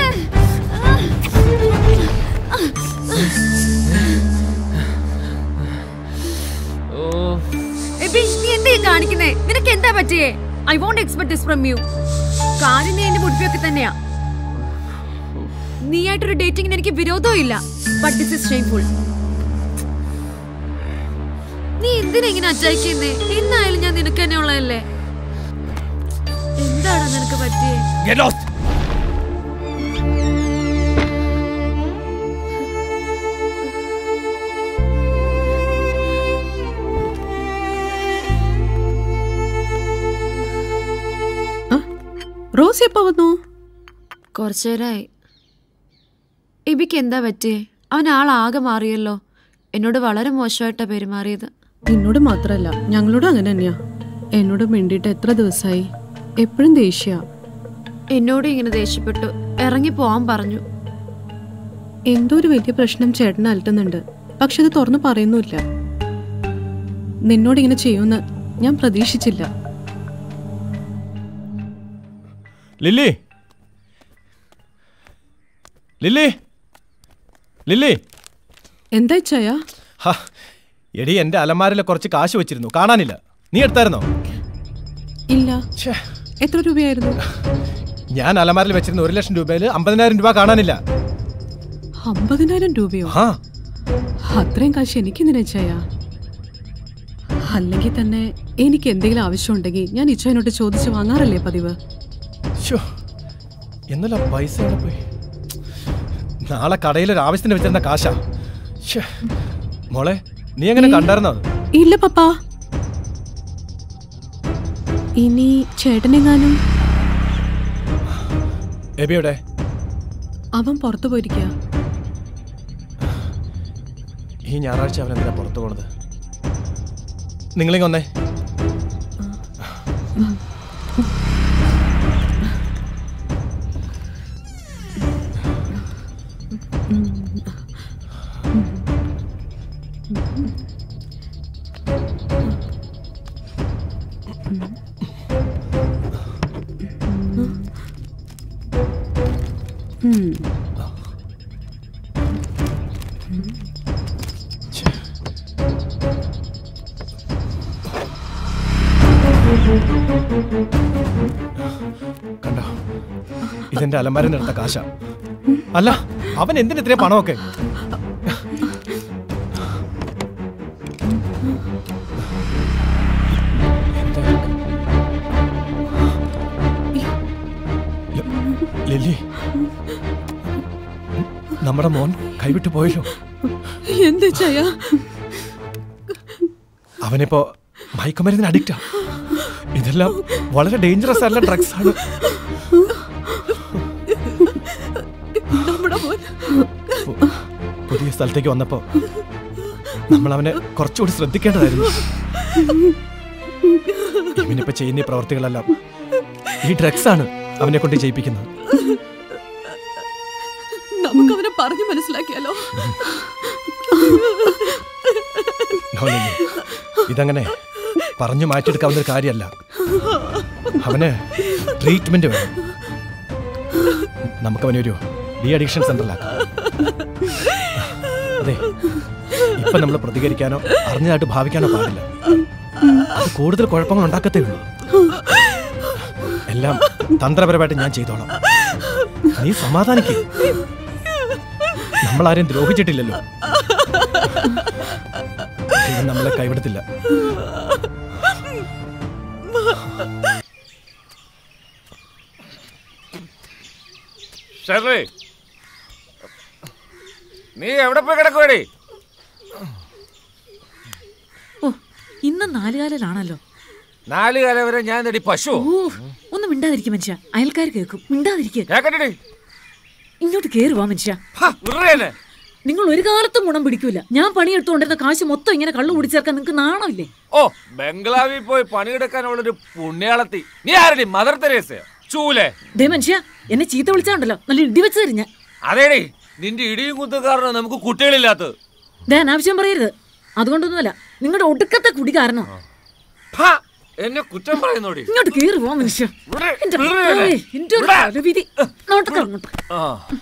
Speaker 17: എബി നീ എന്താ ഈ കാണിക്കുന്നേ നിനക്ക് എന്താ പറ്റിയേ I won't expect this from you കാര്യം നീ എന്റെ മുടിപ്പൊക്കെ തന്നെയാ നീ ആയിട്ടൊരു ഡേറ്റിംഗിന് എനിക്ക് വിരോധവും ഇല്ല ബട്ട് ദിസ് ഇസ് ഷെയിംഫുൾ നീ എന്തിനാ ഇങ്ങനെ അറ്റാക്കുന്നേ എന്നായാലും ഞാൻ നിനക്ക് തന്നെ ഉള്ളതല്ലേ എന്താണ് നിനക്ക് പറ്റിയേ
Speaker 12: Get lost!
Speaker 13: റോസി എപ്പോ വന്നു
Speaker 17: കുറച്ചേരായി എബിക്ക് എന്താ പറ്റിയേ അവൻ ആളാകെ മാറിയല്ലോ എന്നോട് വളരെ മോശമായിട്ടാ പെരുമാറിയത്
Speaker 13: എന്നോട് മാത്രല്ല ഞങ്ങളോടും അങ്ങനെ തന്നെയാ എന്നോട് മിണ്ടിയിട്ട് എത്ര ദിവസമായി എപ്പോഴും ദേഷ്യ
Speaker 17: എന്നോട് ഇങ്ങനെ ദേഷ്യപ്പെട്ടു ഇറങ്ങി പോവാൻ പറഞ്ഞു
Speaker 13: എന്തോ ഒരു വലിയ പ്രശ്നം ചേട്ടൻ അലട്ടുന്നുണ്ട് പക്ഷെ അത് തുറന്നു പറയുന്നുമില്ല നിന്നോട് ഇങ്ങനെ ചെയ്യുമെന്ന് ഞാൻ പ്രതീക്ഷിച്ചില്ല
Speaker 12: ലില്ലി ലില്ലി ലില്ലി
Speaker 13: എന്താ ചായ
Speaker 12: ഹ, എടി എന്റെ അലമാരിലെ കുറച്ച് കാശ് വെച്ചിരുന്നു കാണാനില്ല നീ എടുത്തായിരുന്നോ
Speaker 13: ഇല്ല എത്ര രൂപയായിരുന്നു
Speaker 12: ഞാൻ അലമാരിൽ വെച്ചിരുന്ന ഒരു ലക്ഷം രൂപയിൽ അമ്പതിനായിരം രൂപ കാണാനില്ല
Speaker 13: അമ്പതിനായിരം രൂപയോ
Speaker 12: ആ
Speaker 13: അത്രയും കാശ് എനിക്കെന്തിനാ ചായ അല്ലെങ്കിൽ തന്നെ എനിക്ക് എന്തെങ്കിലും ആവശ്യമുണ്ടെങ്കിൽ ഞാൻ ഇച്ചോനോട്ട് ചോദിച്ച് വാങ്ങാറല്ലേ പതിവ്
Speaker 12: ശ്ശോ, എന്നല്ല പൈസ എവിടെ പോയി നാളെ കടയിൽ ഒരു ആവശ്യത്തിന് വെച്ചിരുന്ന കാശാ ശ്ശേ. മോളെ നീ എങ്ങനെ കണ്ടായിരുന്നോ അത്
Speaker 13: ഇല്ല പപ്പാ ഇനി ചേട്ടനെങ്ങാനും
Speaker 12: എബിയുടെ
Speaker 13: അവൻ പുറത്തു പോയിരിക്കുക
Speaker 12: ഈ ഞായറാഴ്ച അവൻ എന്തിനാ പുറത്തു പോണത് നിങ്ങളിങ്ങ ഒന്നേ
Speaker 13: ഉം.
Speaker 12: കണ്ടോ ഇതെന്റെ അലമാരനെടുത്ത കാശ അല്ല അവൻ എന്തിന് ഇത്രയും പണമൊക്കെ ല- ലില്ലി നമ്മുടെ മോൻ കൈവിട്ട് പോയല്ലോ
Speaker 9: എന്താ ചായ
Speaker 12: അവനിപ്പോ മയക്കുമരുന്നിന് അഡിക്റ്റാ ഇതെല്ലാം വളരെ ഡേഞ്ചറസ് ആയിട്ടുള്ള ഡ്രഗ്സ് ആണ്
Speaker 9: നമ്മുടെ മോൻ
Speaker 12: പുതിയ സ്ഥലത്തേക്ക് വന്നപ്പോ നമ്മൾ അവനെ കുറച്ചുകൂടി ശ്രദ്ധിക്കേണ്ടതായിരുന്നു ഇവനിപ്പോ ചെയ്യുന്ന ഈ പ്രവർത്തികളെല്ലാം ഈ ഡ്രഗ്സ് ആണ് അവനെ കൊണ്ട് ചെയ്യിപ്പിക്കുന്നത്
Speaker 9: നമുക്ക് അവനെ പറഞ്ഞു മനസ്സിലാക്കിയാലോ
Speaker 12: No, ലില്ലി. ഇതങ്ങനെ പറഞ്ഞു മാറ്റിയെടുക്കാവുന്ന ഒരു കാര്യമല്ല അവന് ട്രീറ്റ്മെന്റ് വേണം നമുക്കവനെ ഒരു ഡി അഡിക്ഷൻ സെന്ററിലാക്കാം അതെ ഇപ്പൊ നമ്മൾ പ്രതികരിക്കാനോ അറിഞ്ഞതായിട്ട് ഭാവിക്കാനോ പാടില്ല അത് കൂടുതൽ കുഴപ്പങ്ങൾ ഉണ്ടാക്കത്തേ ഉള്ളൂ എല്ലാം തന്ത്രപരമായിട്ട് ഞാൻ ചെയ്തോളാം നീ സമാധാനിക്കേ നമ്മൾ ആരെയും ദ്രോഹിച്ചിട്ടില്ലല്ലോ ദൈവം നമ്മളെ കൈവിടത്തില്ല
Speaker 16: ഷെർലി നീ എവിടെ പോയി കിടക്കുവേടി
Speaker 9: ഓ ഇന്ന് നാലുകാലിലാണല്ലോ
Speaker 16: നാല് കാലം വരെ ഞാൻ നടി പശു
Speaker 9: ഓ ഒന്ന് മിണ്ടാതിരിക്കും മനുഷ്യ അയൽക്കാർ കേൾക്കും മിണ്ടാതിരിക്കുക
Speaker 16: കേക്കട്ടെടി
Speaker 9: ഇങ്ങോട്ട് കേറുവാ മനുഷ്യ
Speaker 16: ഉറയനെ
Speaker 9: നിങ്ങൾ ഒരു കാലത്തും ഗുണം പിടിക്കൂല ഞാൻ പണിയെടുത്തുകൊണ്ടിരുന്ന കാശ് മൊത്തം ഇങ്ങനെ കള്ളു കുടിച്ചേർക്കാൻ നിങ്ങൾക്ക് നാണമില്ലേ
Speaker 16: ഓ ബംഗ്ലാവിൽ പോയി പണിയെടുക്കാനുള്ളൊരു പുണ്യാളത്തി നീ ആരടി മദർ തെരേസയോ ചൂലേ
Speaker 9: ദേ മനുഷ്യ എന്നെ ചീത്ത വിളിച്ചാണ്ടല്ലോ നല്ല ഇടി വെച്ച് തരും ഞാൻ
Speaker 16: അതേടി നിന്റെ ഇടിയും കുത്തും കാരണം നമുക്ക് കുട്ടികളില്ലാത്തത്
Speaker 9: ദേ അനാവശ്യം പറയരുത് അതുകൊണ്ടൊന്നുമല്ല നിങ്ങളുടെ ഒടുക്കത്തെ കുടി കാരണം
Speaker 16: ഹാ, എന്നെ കുറ്റം പറയുന്നോടി
Speaker 9: ഇങ്ങോട്ട് കേറി പോവാ മനുഷ്യ എന്റെ
Speaker 16: ഇവിടെ.
Speaker 9: ഭർത്താവേ, എന്റെ ഒരു
Speaker 16: ഇവിടെ.
Speaker 9: തലവിധി നോട്ടൊക്കെ അങ്ങോട്ട്
Speaker 16: ആ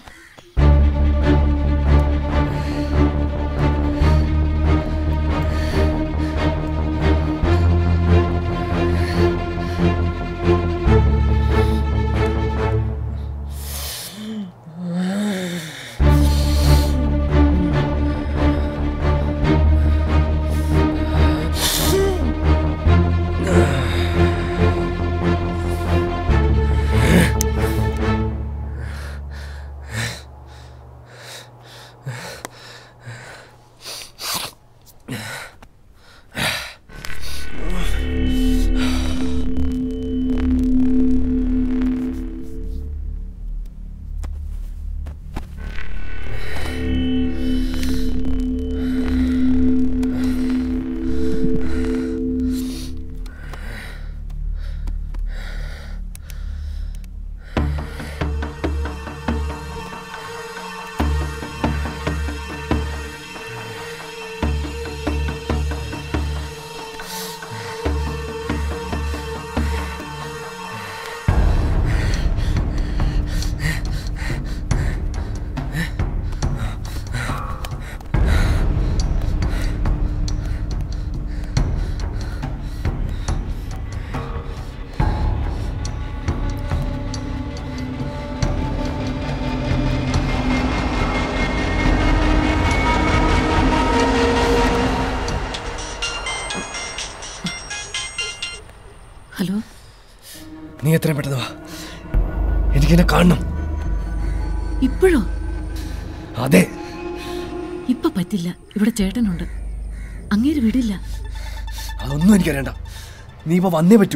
Speaker 9: ഹലോ
Speaker 12: നീ എത്രയും പെട്ടെന്ന് വാ എനിക്കെന്നെ കാണണം
Speaker 9: ഇപ്പോഴോ
Speaker 12: അതെ
Speaker 9: ഇപ്പൊ പറ്റില്ല ഇവിടെ ചേട്ടനുണ്ട് അങ്ങേര് വിടില്ല
Speaker 12: അതൊന്നും എനിക്കറിയണ്ട നീ ഇപ്പൊ വന്നേ പറ്റൂ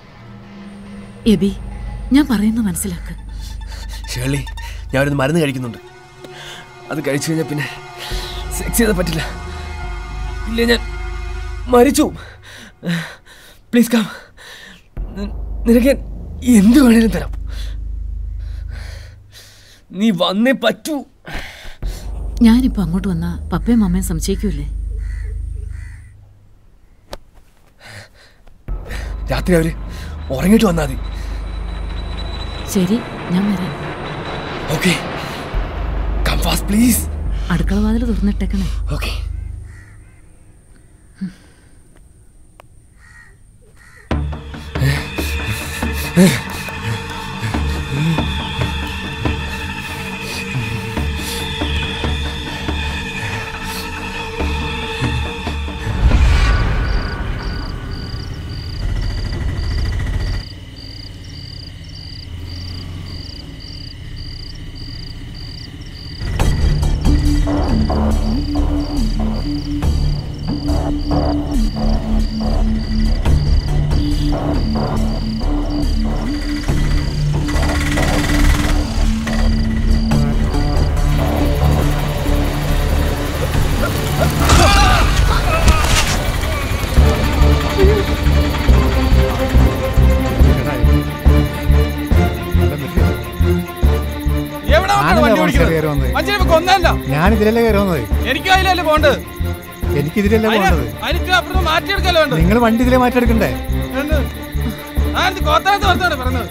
Speaker 9: എബി ഞാൻ പറയുന്നത് മനസ്സിലാക്ക്
Speaker 12: ഷേർലി ഞാനൊരു മരുന്ന് കഴിക്കുന്നുണ്ട് അത് കഴിച്ചു കഴിഞ്ഞാൽ പിന്നെ സെക്സ് ചെയ്താൽ പറ്റില്ല ഇല്ല ഞാൻ മരിച്ചു പ്ലീസ് കം നിനക്ക് ഞാൻ എന്ത് വേണേലും തരാം നീ വന്നേ പറ്റൂ
Speaker 9: ഞാനിപ്പോ അങ്ങോട്ട് വന്നാ പപ്പയും അമ്മയും സംശയിക്കൂലേ
Speaker 12: രാത്രി അവര് ഉറങ്ങിയിട്ട് വന്നാൽ മതി
Speaker 9: ശരി ഞാൻ വരാം
Speaker 12: ഓക്കെ കം ഫാസ്റ്റ് പ്ലീസ്
Speaker 9: അടുക്കള വാതിൽ തുറന്നിട്ടേക്കണേ
Speaker 12: ഓക്കെ
Speaker 18: എവിടെ
Speaker 15: ആനന്ദ
Speaker 18: വണ്ടി
Speaker 15: മനസ്സിൽ കയറി
Speaker 18: ഓടിക്കുന്നത്
Speaker 15: വന്നത്.
Speaker 18: മനുഷ്യനെ കൊന്നല്ല
Speaker 15: ഞാൻ ഇതിലല്ലേ കയറി വന്നത്
Speaker 18: എനിക്ക് അതിലല്ലേ പോണ്ടത്
Speaker 15: എനിക്കിതിലല്ലേ പോകേണ്ടത്
Speaker 18: അതിന് അപ്പുറത്ത് മാറ്റിയെടുക്കല്ലോ വേണ്ടത്
Speaker 15: നിങ്ങൾ വണ്ടി ഇതിലെ മാറ്റിയെടുക്കണ്ടേ
Speaker 18: എന്ത്? ആ എന്ത് കോത്താനത്ത് പുറത്താണ് പറഞ്ഞത്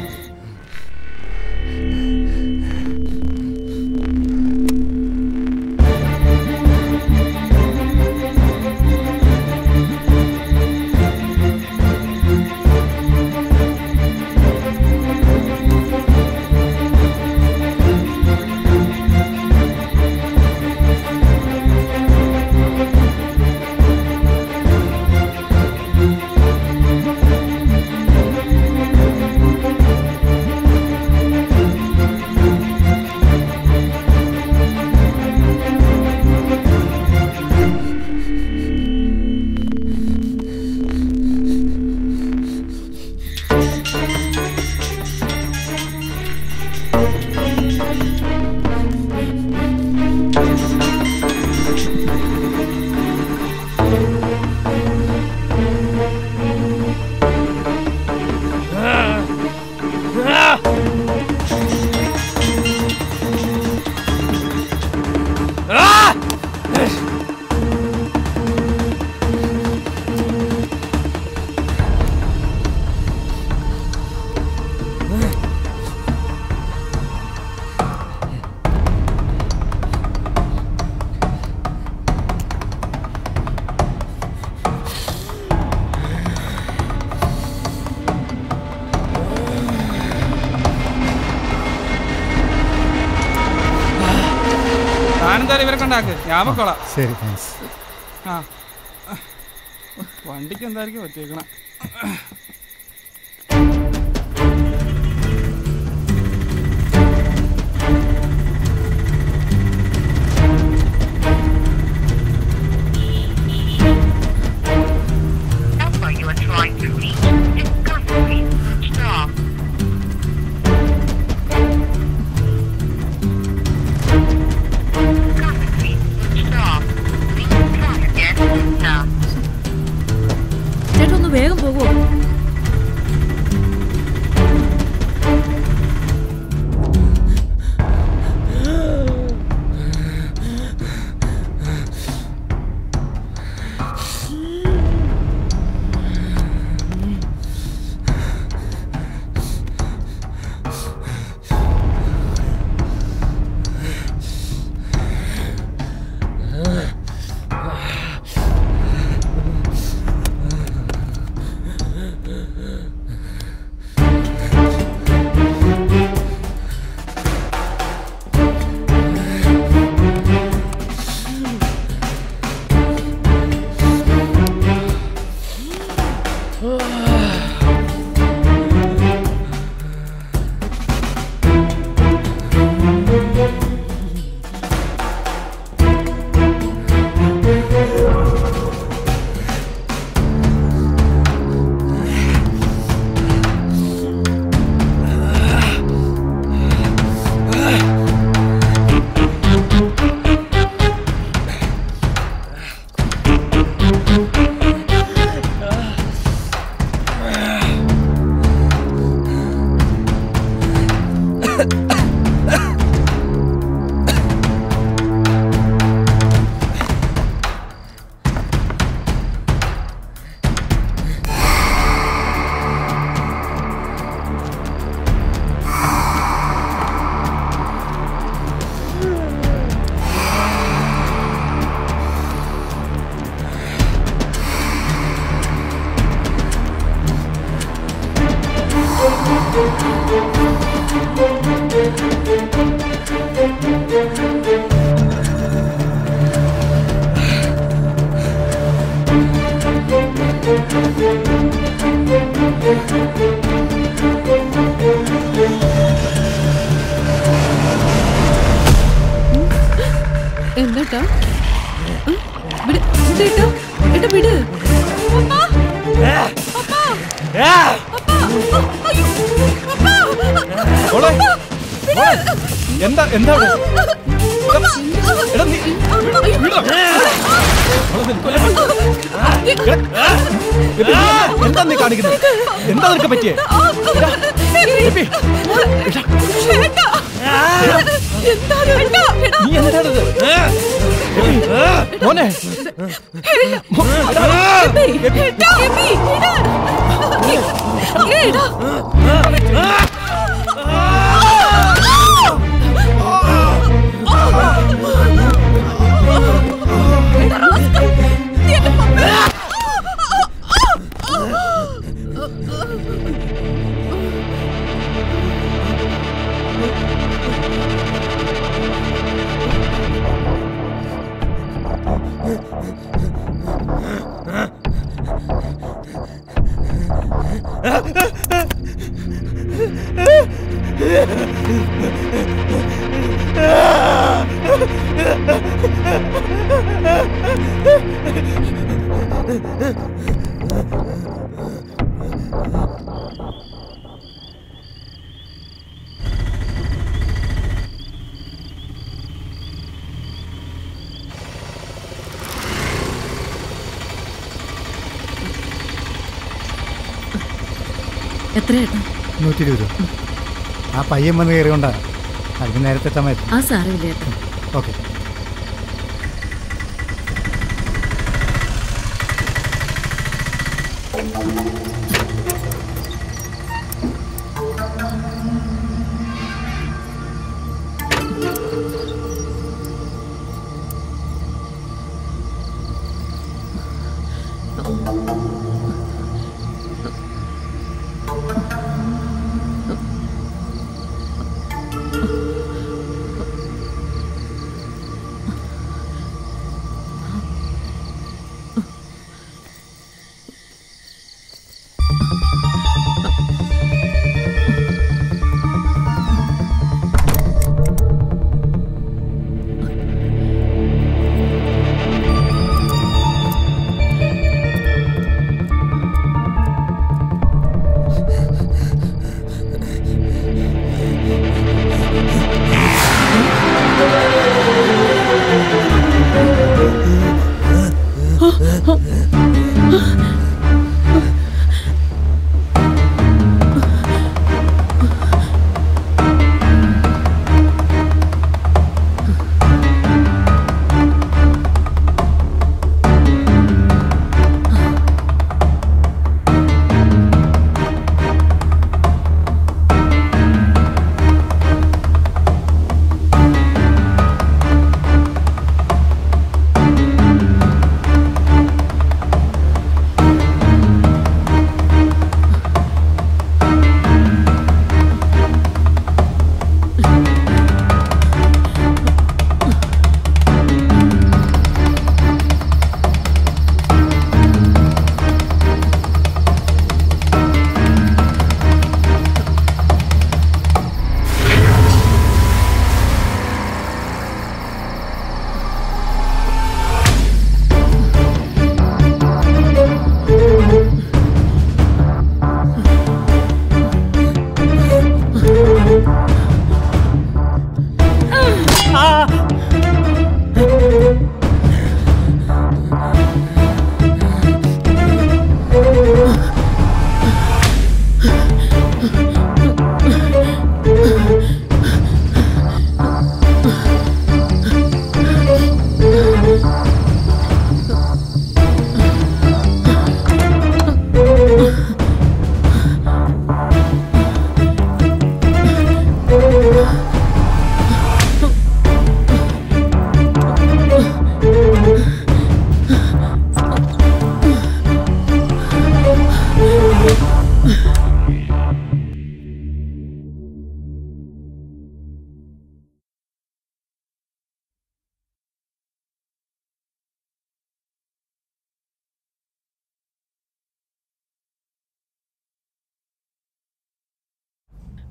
Speaker 18: താനെന്തായാലും ഇവരെ കൊണ്ടാക്ക് ഞാൻ പൊക്കോളാം
Speaker 15: ശരി താങ്ക്സ്
Speaker 18: ആ വണ്ടിക്ക് എന്തായിരിക്കും പറ്റിയേക്കണം
Speaker 22: number you are trying to reach is currently switched off. Currently switched off. Please try again later.
Speaker 9: ചേട്ടാ ഒന്ന് വേഗം പോകൂ
Speaker 13: എന്താട്ടാ വിട് വിടേട്ടാ ഏട്ടാ വിട്
Speaker 12: മോളെ മോളെ, എന്താ എന്താ അവിടെ? എടാ, നീ- വിടടാ. മോളെ, നിനക്കൊല്ല. എടാ, എബി, നീ എന്താ നീ കാണിക്കുന്നത് എന്താ നിനക്ക് പറ്റിയേ എടാ, എബി, എടാ. നീ എന്താണിത് എബി, മോനെ മോ- എടാ, എബി.
Speaker 9: എത്രയേട്ടാ
Speaker 15: നൂറ്റി ഇരുപത് രൂപ ആ പയ്യൻ വന്ന് കയറിയോണ്ടാണ് അതിന് നേരത്തെ എത്താൻ പറ്റും
Speaker 9: ആ സാരമില്ല ഏട്ടാ
Speaker 15: ഓക്കെ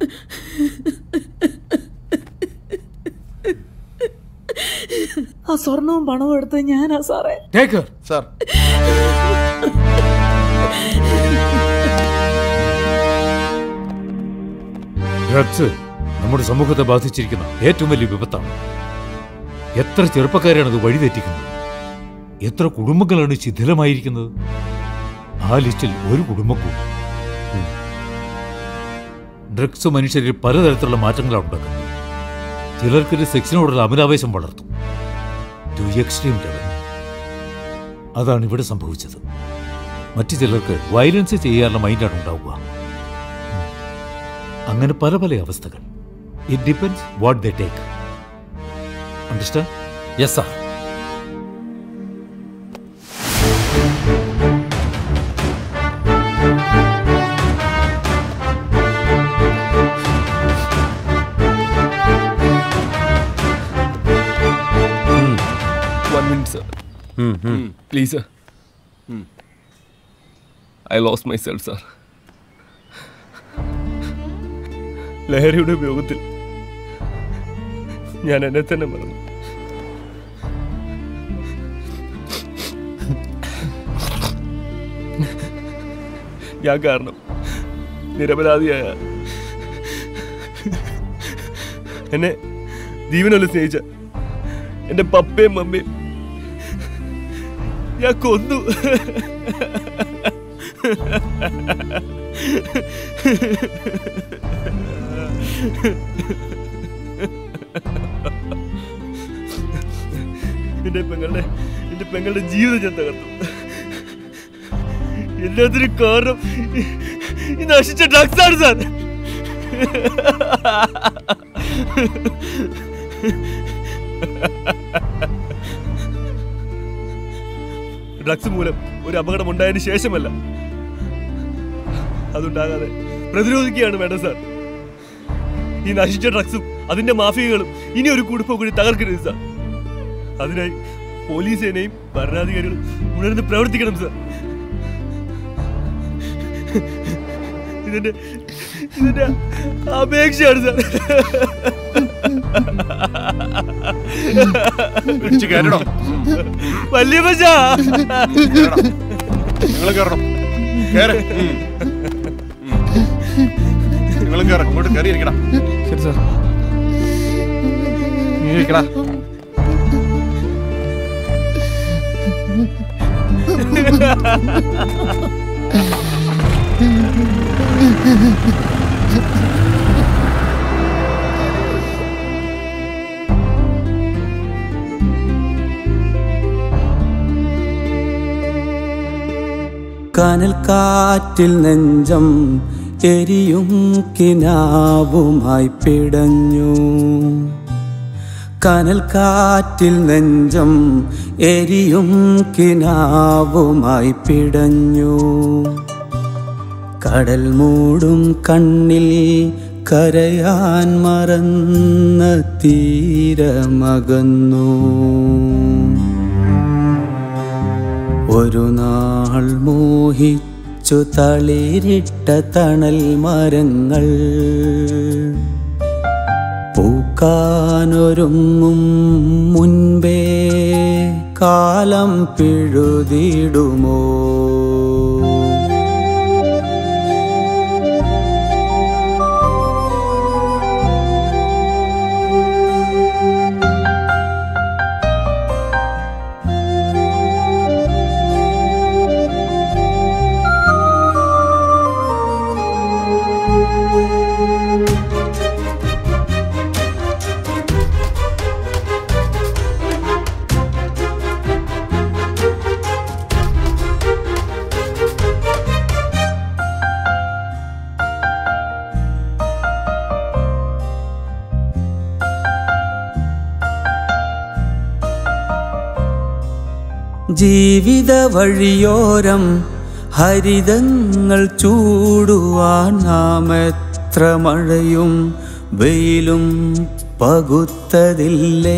Speaker 9: ആ സ്വർണവും പണവും എടുത്ത് ഞാനാ സാറേ
Speaker 5: സാർ
Speaker 2: ഡ്രഗ്സ് നമ്മുടെ സമൂഹത്തെ ബാധിച്ചിരിക്കുന്ന ഏറ്റവും വലിയ വിപത്താണ് എത്ര ചെറുപ്പക്കാരാണ് അത് വഴിതെറ്റിക്കുന്നത് എത്ര കുടുംബങ്ങളാണ് ശിഥിലമായിരിക്കുന്നത് ആ ലിസ്റ്റിൽ ഒരു കുടുംബം കൂടി ഉം. ഡ്രഗ്സ് മനുഷ്യരിൽ പലതരത്തിലുള്ള മാറ്റങ്ങളാണ് ഉണ്ടാക്കുന്നത് ചിലർക്കൊരു സെക്സിനോടുള്ള അമിതാവേശം വളർത്തും ടു എക്സ്ട്രീം ലെവൽ അതാണ് ഇവിടെ സംഭവിച്ചത് മറ്റു ചിലർക്ക് വയലൻസ് ചെയ്യാനുള്ള മൈൻഡാണ് ഉണ്ടാവുക ഉം. അങ്ങനെ പല പല അവസ്ഥകൾ it depends what they take understand
Speaker 4: yes sir
Speaker 14: One minute, sir. Please, sir. I lost myself, sir. ലഹരിയുടെ ഉപയോഗത്തിൽ ഞാൻ എന്നെ തന്നെ മറന്നു ഞാൻ കാരണം നിരപരാധിയായ എന്നെ ജീവനൊല്ല സ്നേഹിച്ച എന്റെ പപ്പയും മമ്മയും ഞാൻ കൊന്നു എന്റെ പെങ്ങളുടെ എന്റെ പെങ്ങളുടെ ജീവിതം ഞാൻ തകർത്തു എല്ലാത്തിനും കാരണം ഈ- ഈ നശിച്ച ഡ്രഗ്സ് ആണ് സാർ ഡ്രഗ്സ് മൂലം ഒരു അപകടം ഉണ്ടായതിനു ശേഷമല്ല അതുണ്ടാകാതെ പ്രതിരോധിക്കുകയാണ് വേണ്ടത് സാർ ഈ നശിച്ച ഡ്രഗ്സും അതിന്റെ മാഫിയകളും ഇനി ഒരു കുടുംബം കൂടി തകർക്കരുത് സാർ അതിനായി പോലീസ് സേനയും ഭരണാധികാരികളും ഉണർന്ന് പ്രവർത്തിക്കണം സാർ ഇതിന്റെ ഇതിന്റെ അപേക്ഷയാണ് സാർ
Speaker 5: പിടിച്ച് കയറ്റണം.
Speaker 14: വലിയ പശ
Speaker 5: നിങ്ങൾ കയറണം കയറ് നിങ്ങൾ കയറ അങ്ങോട്ട് കയറി ഇരിക്കണം
Speaker 12: ശരി സാർ നീ ഇരിക്കടാ
Speaker 3: കനൽ കാറ്റിൽ നെഞ്ചം എരിയും കിനാവുമായി പിടഞ്ഞു കനൽ കാറ്റിൽ നെഞ്ചം എരിയും കിനാവുമായി പിടഞ്ഞു കടൽ മൂടും കണ്ണിൽ കരയാൻ മറന്ന തീരമകന്നു ഒരു നാൾ മോഹിച്ചു തളിരിട്ട തണൽ മരങ്ങൾ പൂക്കാനൊരുങ്ങും മുൻപേ കാലം പിഴുതിടുമോ ജീവിത വഴിയോരം ഹരിതങ്ങൾ ചൂടുവാൻ നാം എത്ര മഴയും വെയിലും പകുത്തതില്ലേ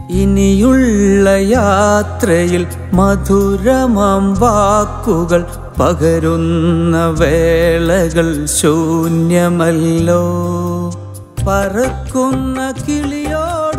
Speaker 3: ഇനിയുള്ള യാത്രയിൽ മധുരമാം വാക്കുകൾ പകരുന്ന വേളകൾ ശൂന്യമല്ലോ പറക്കുന്ന കിളിയോട്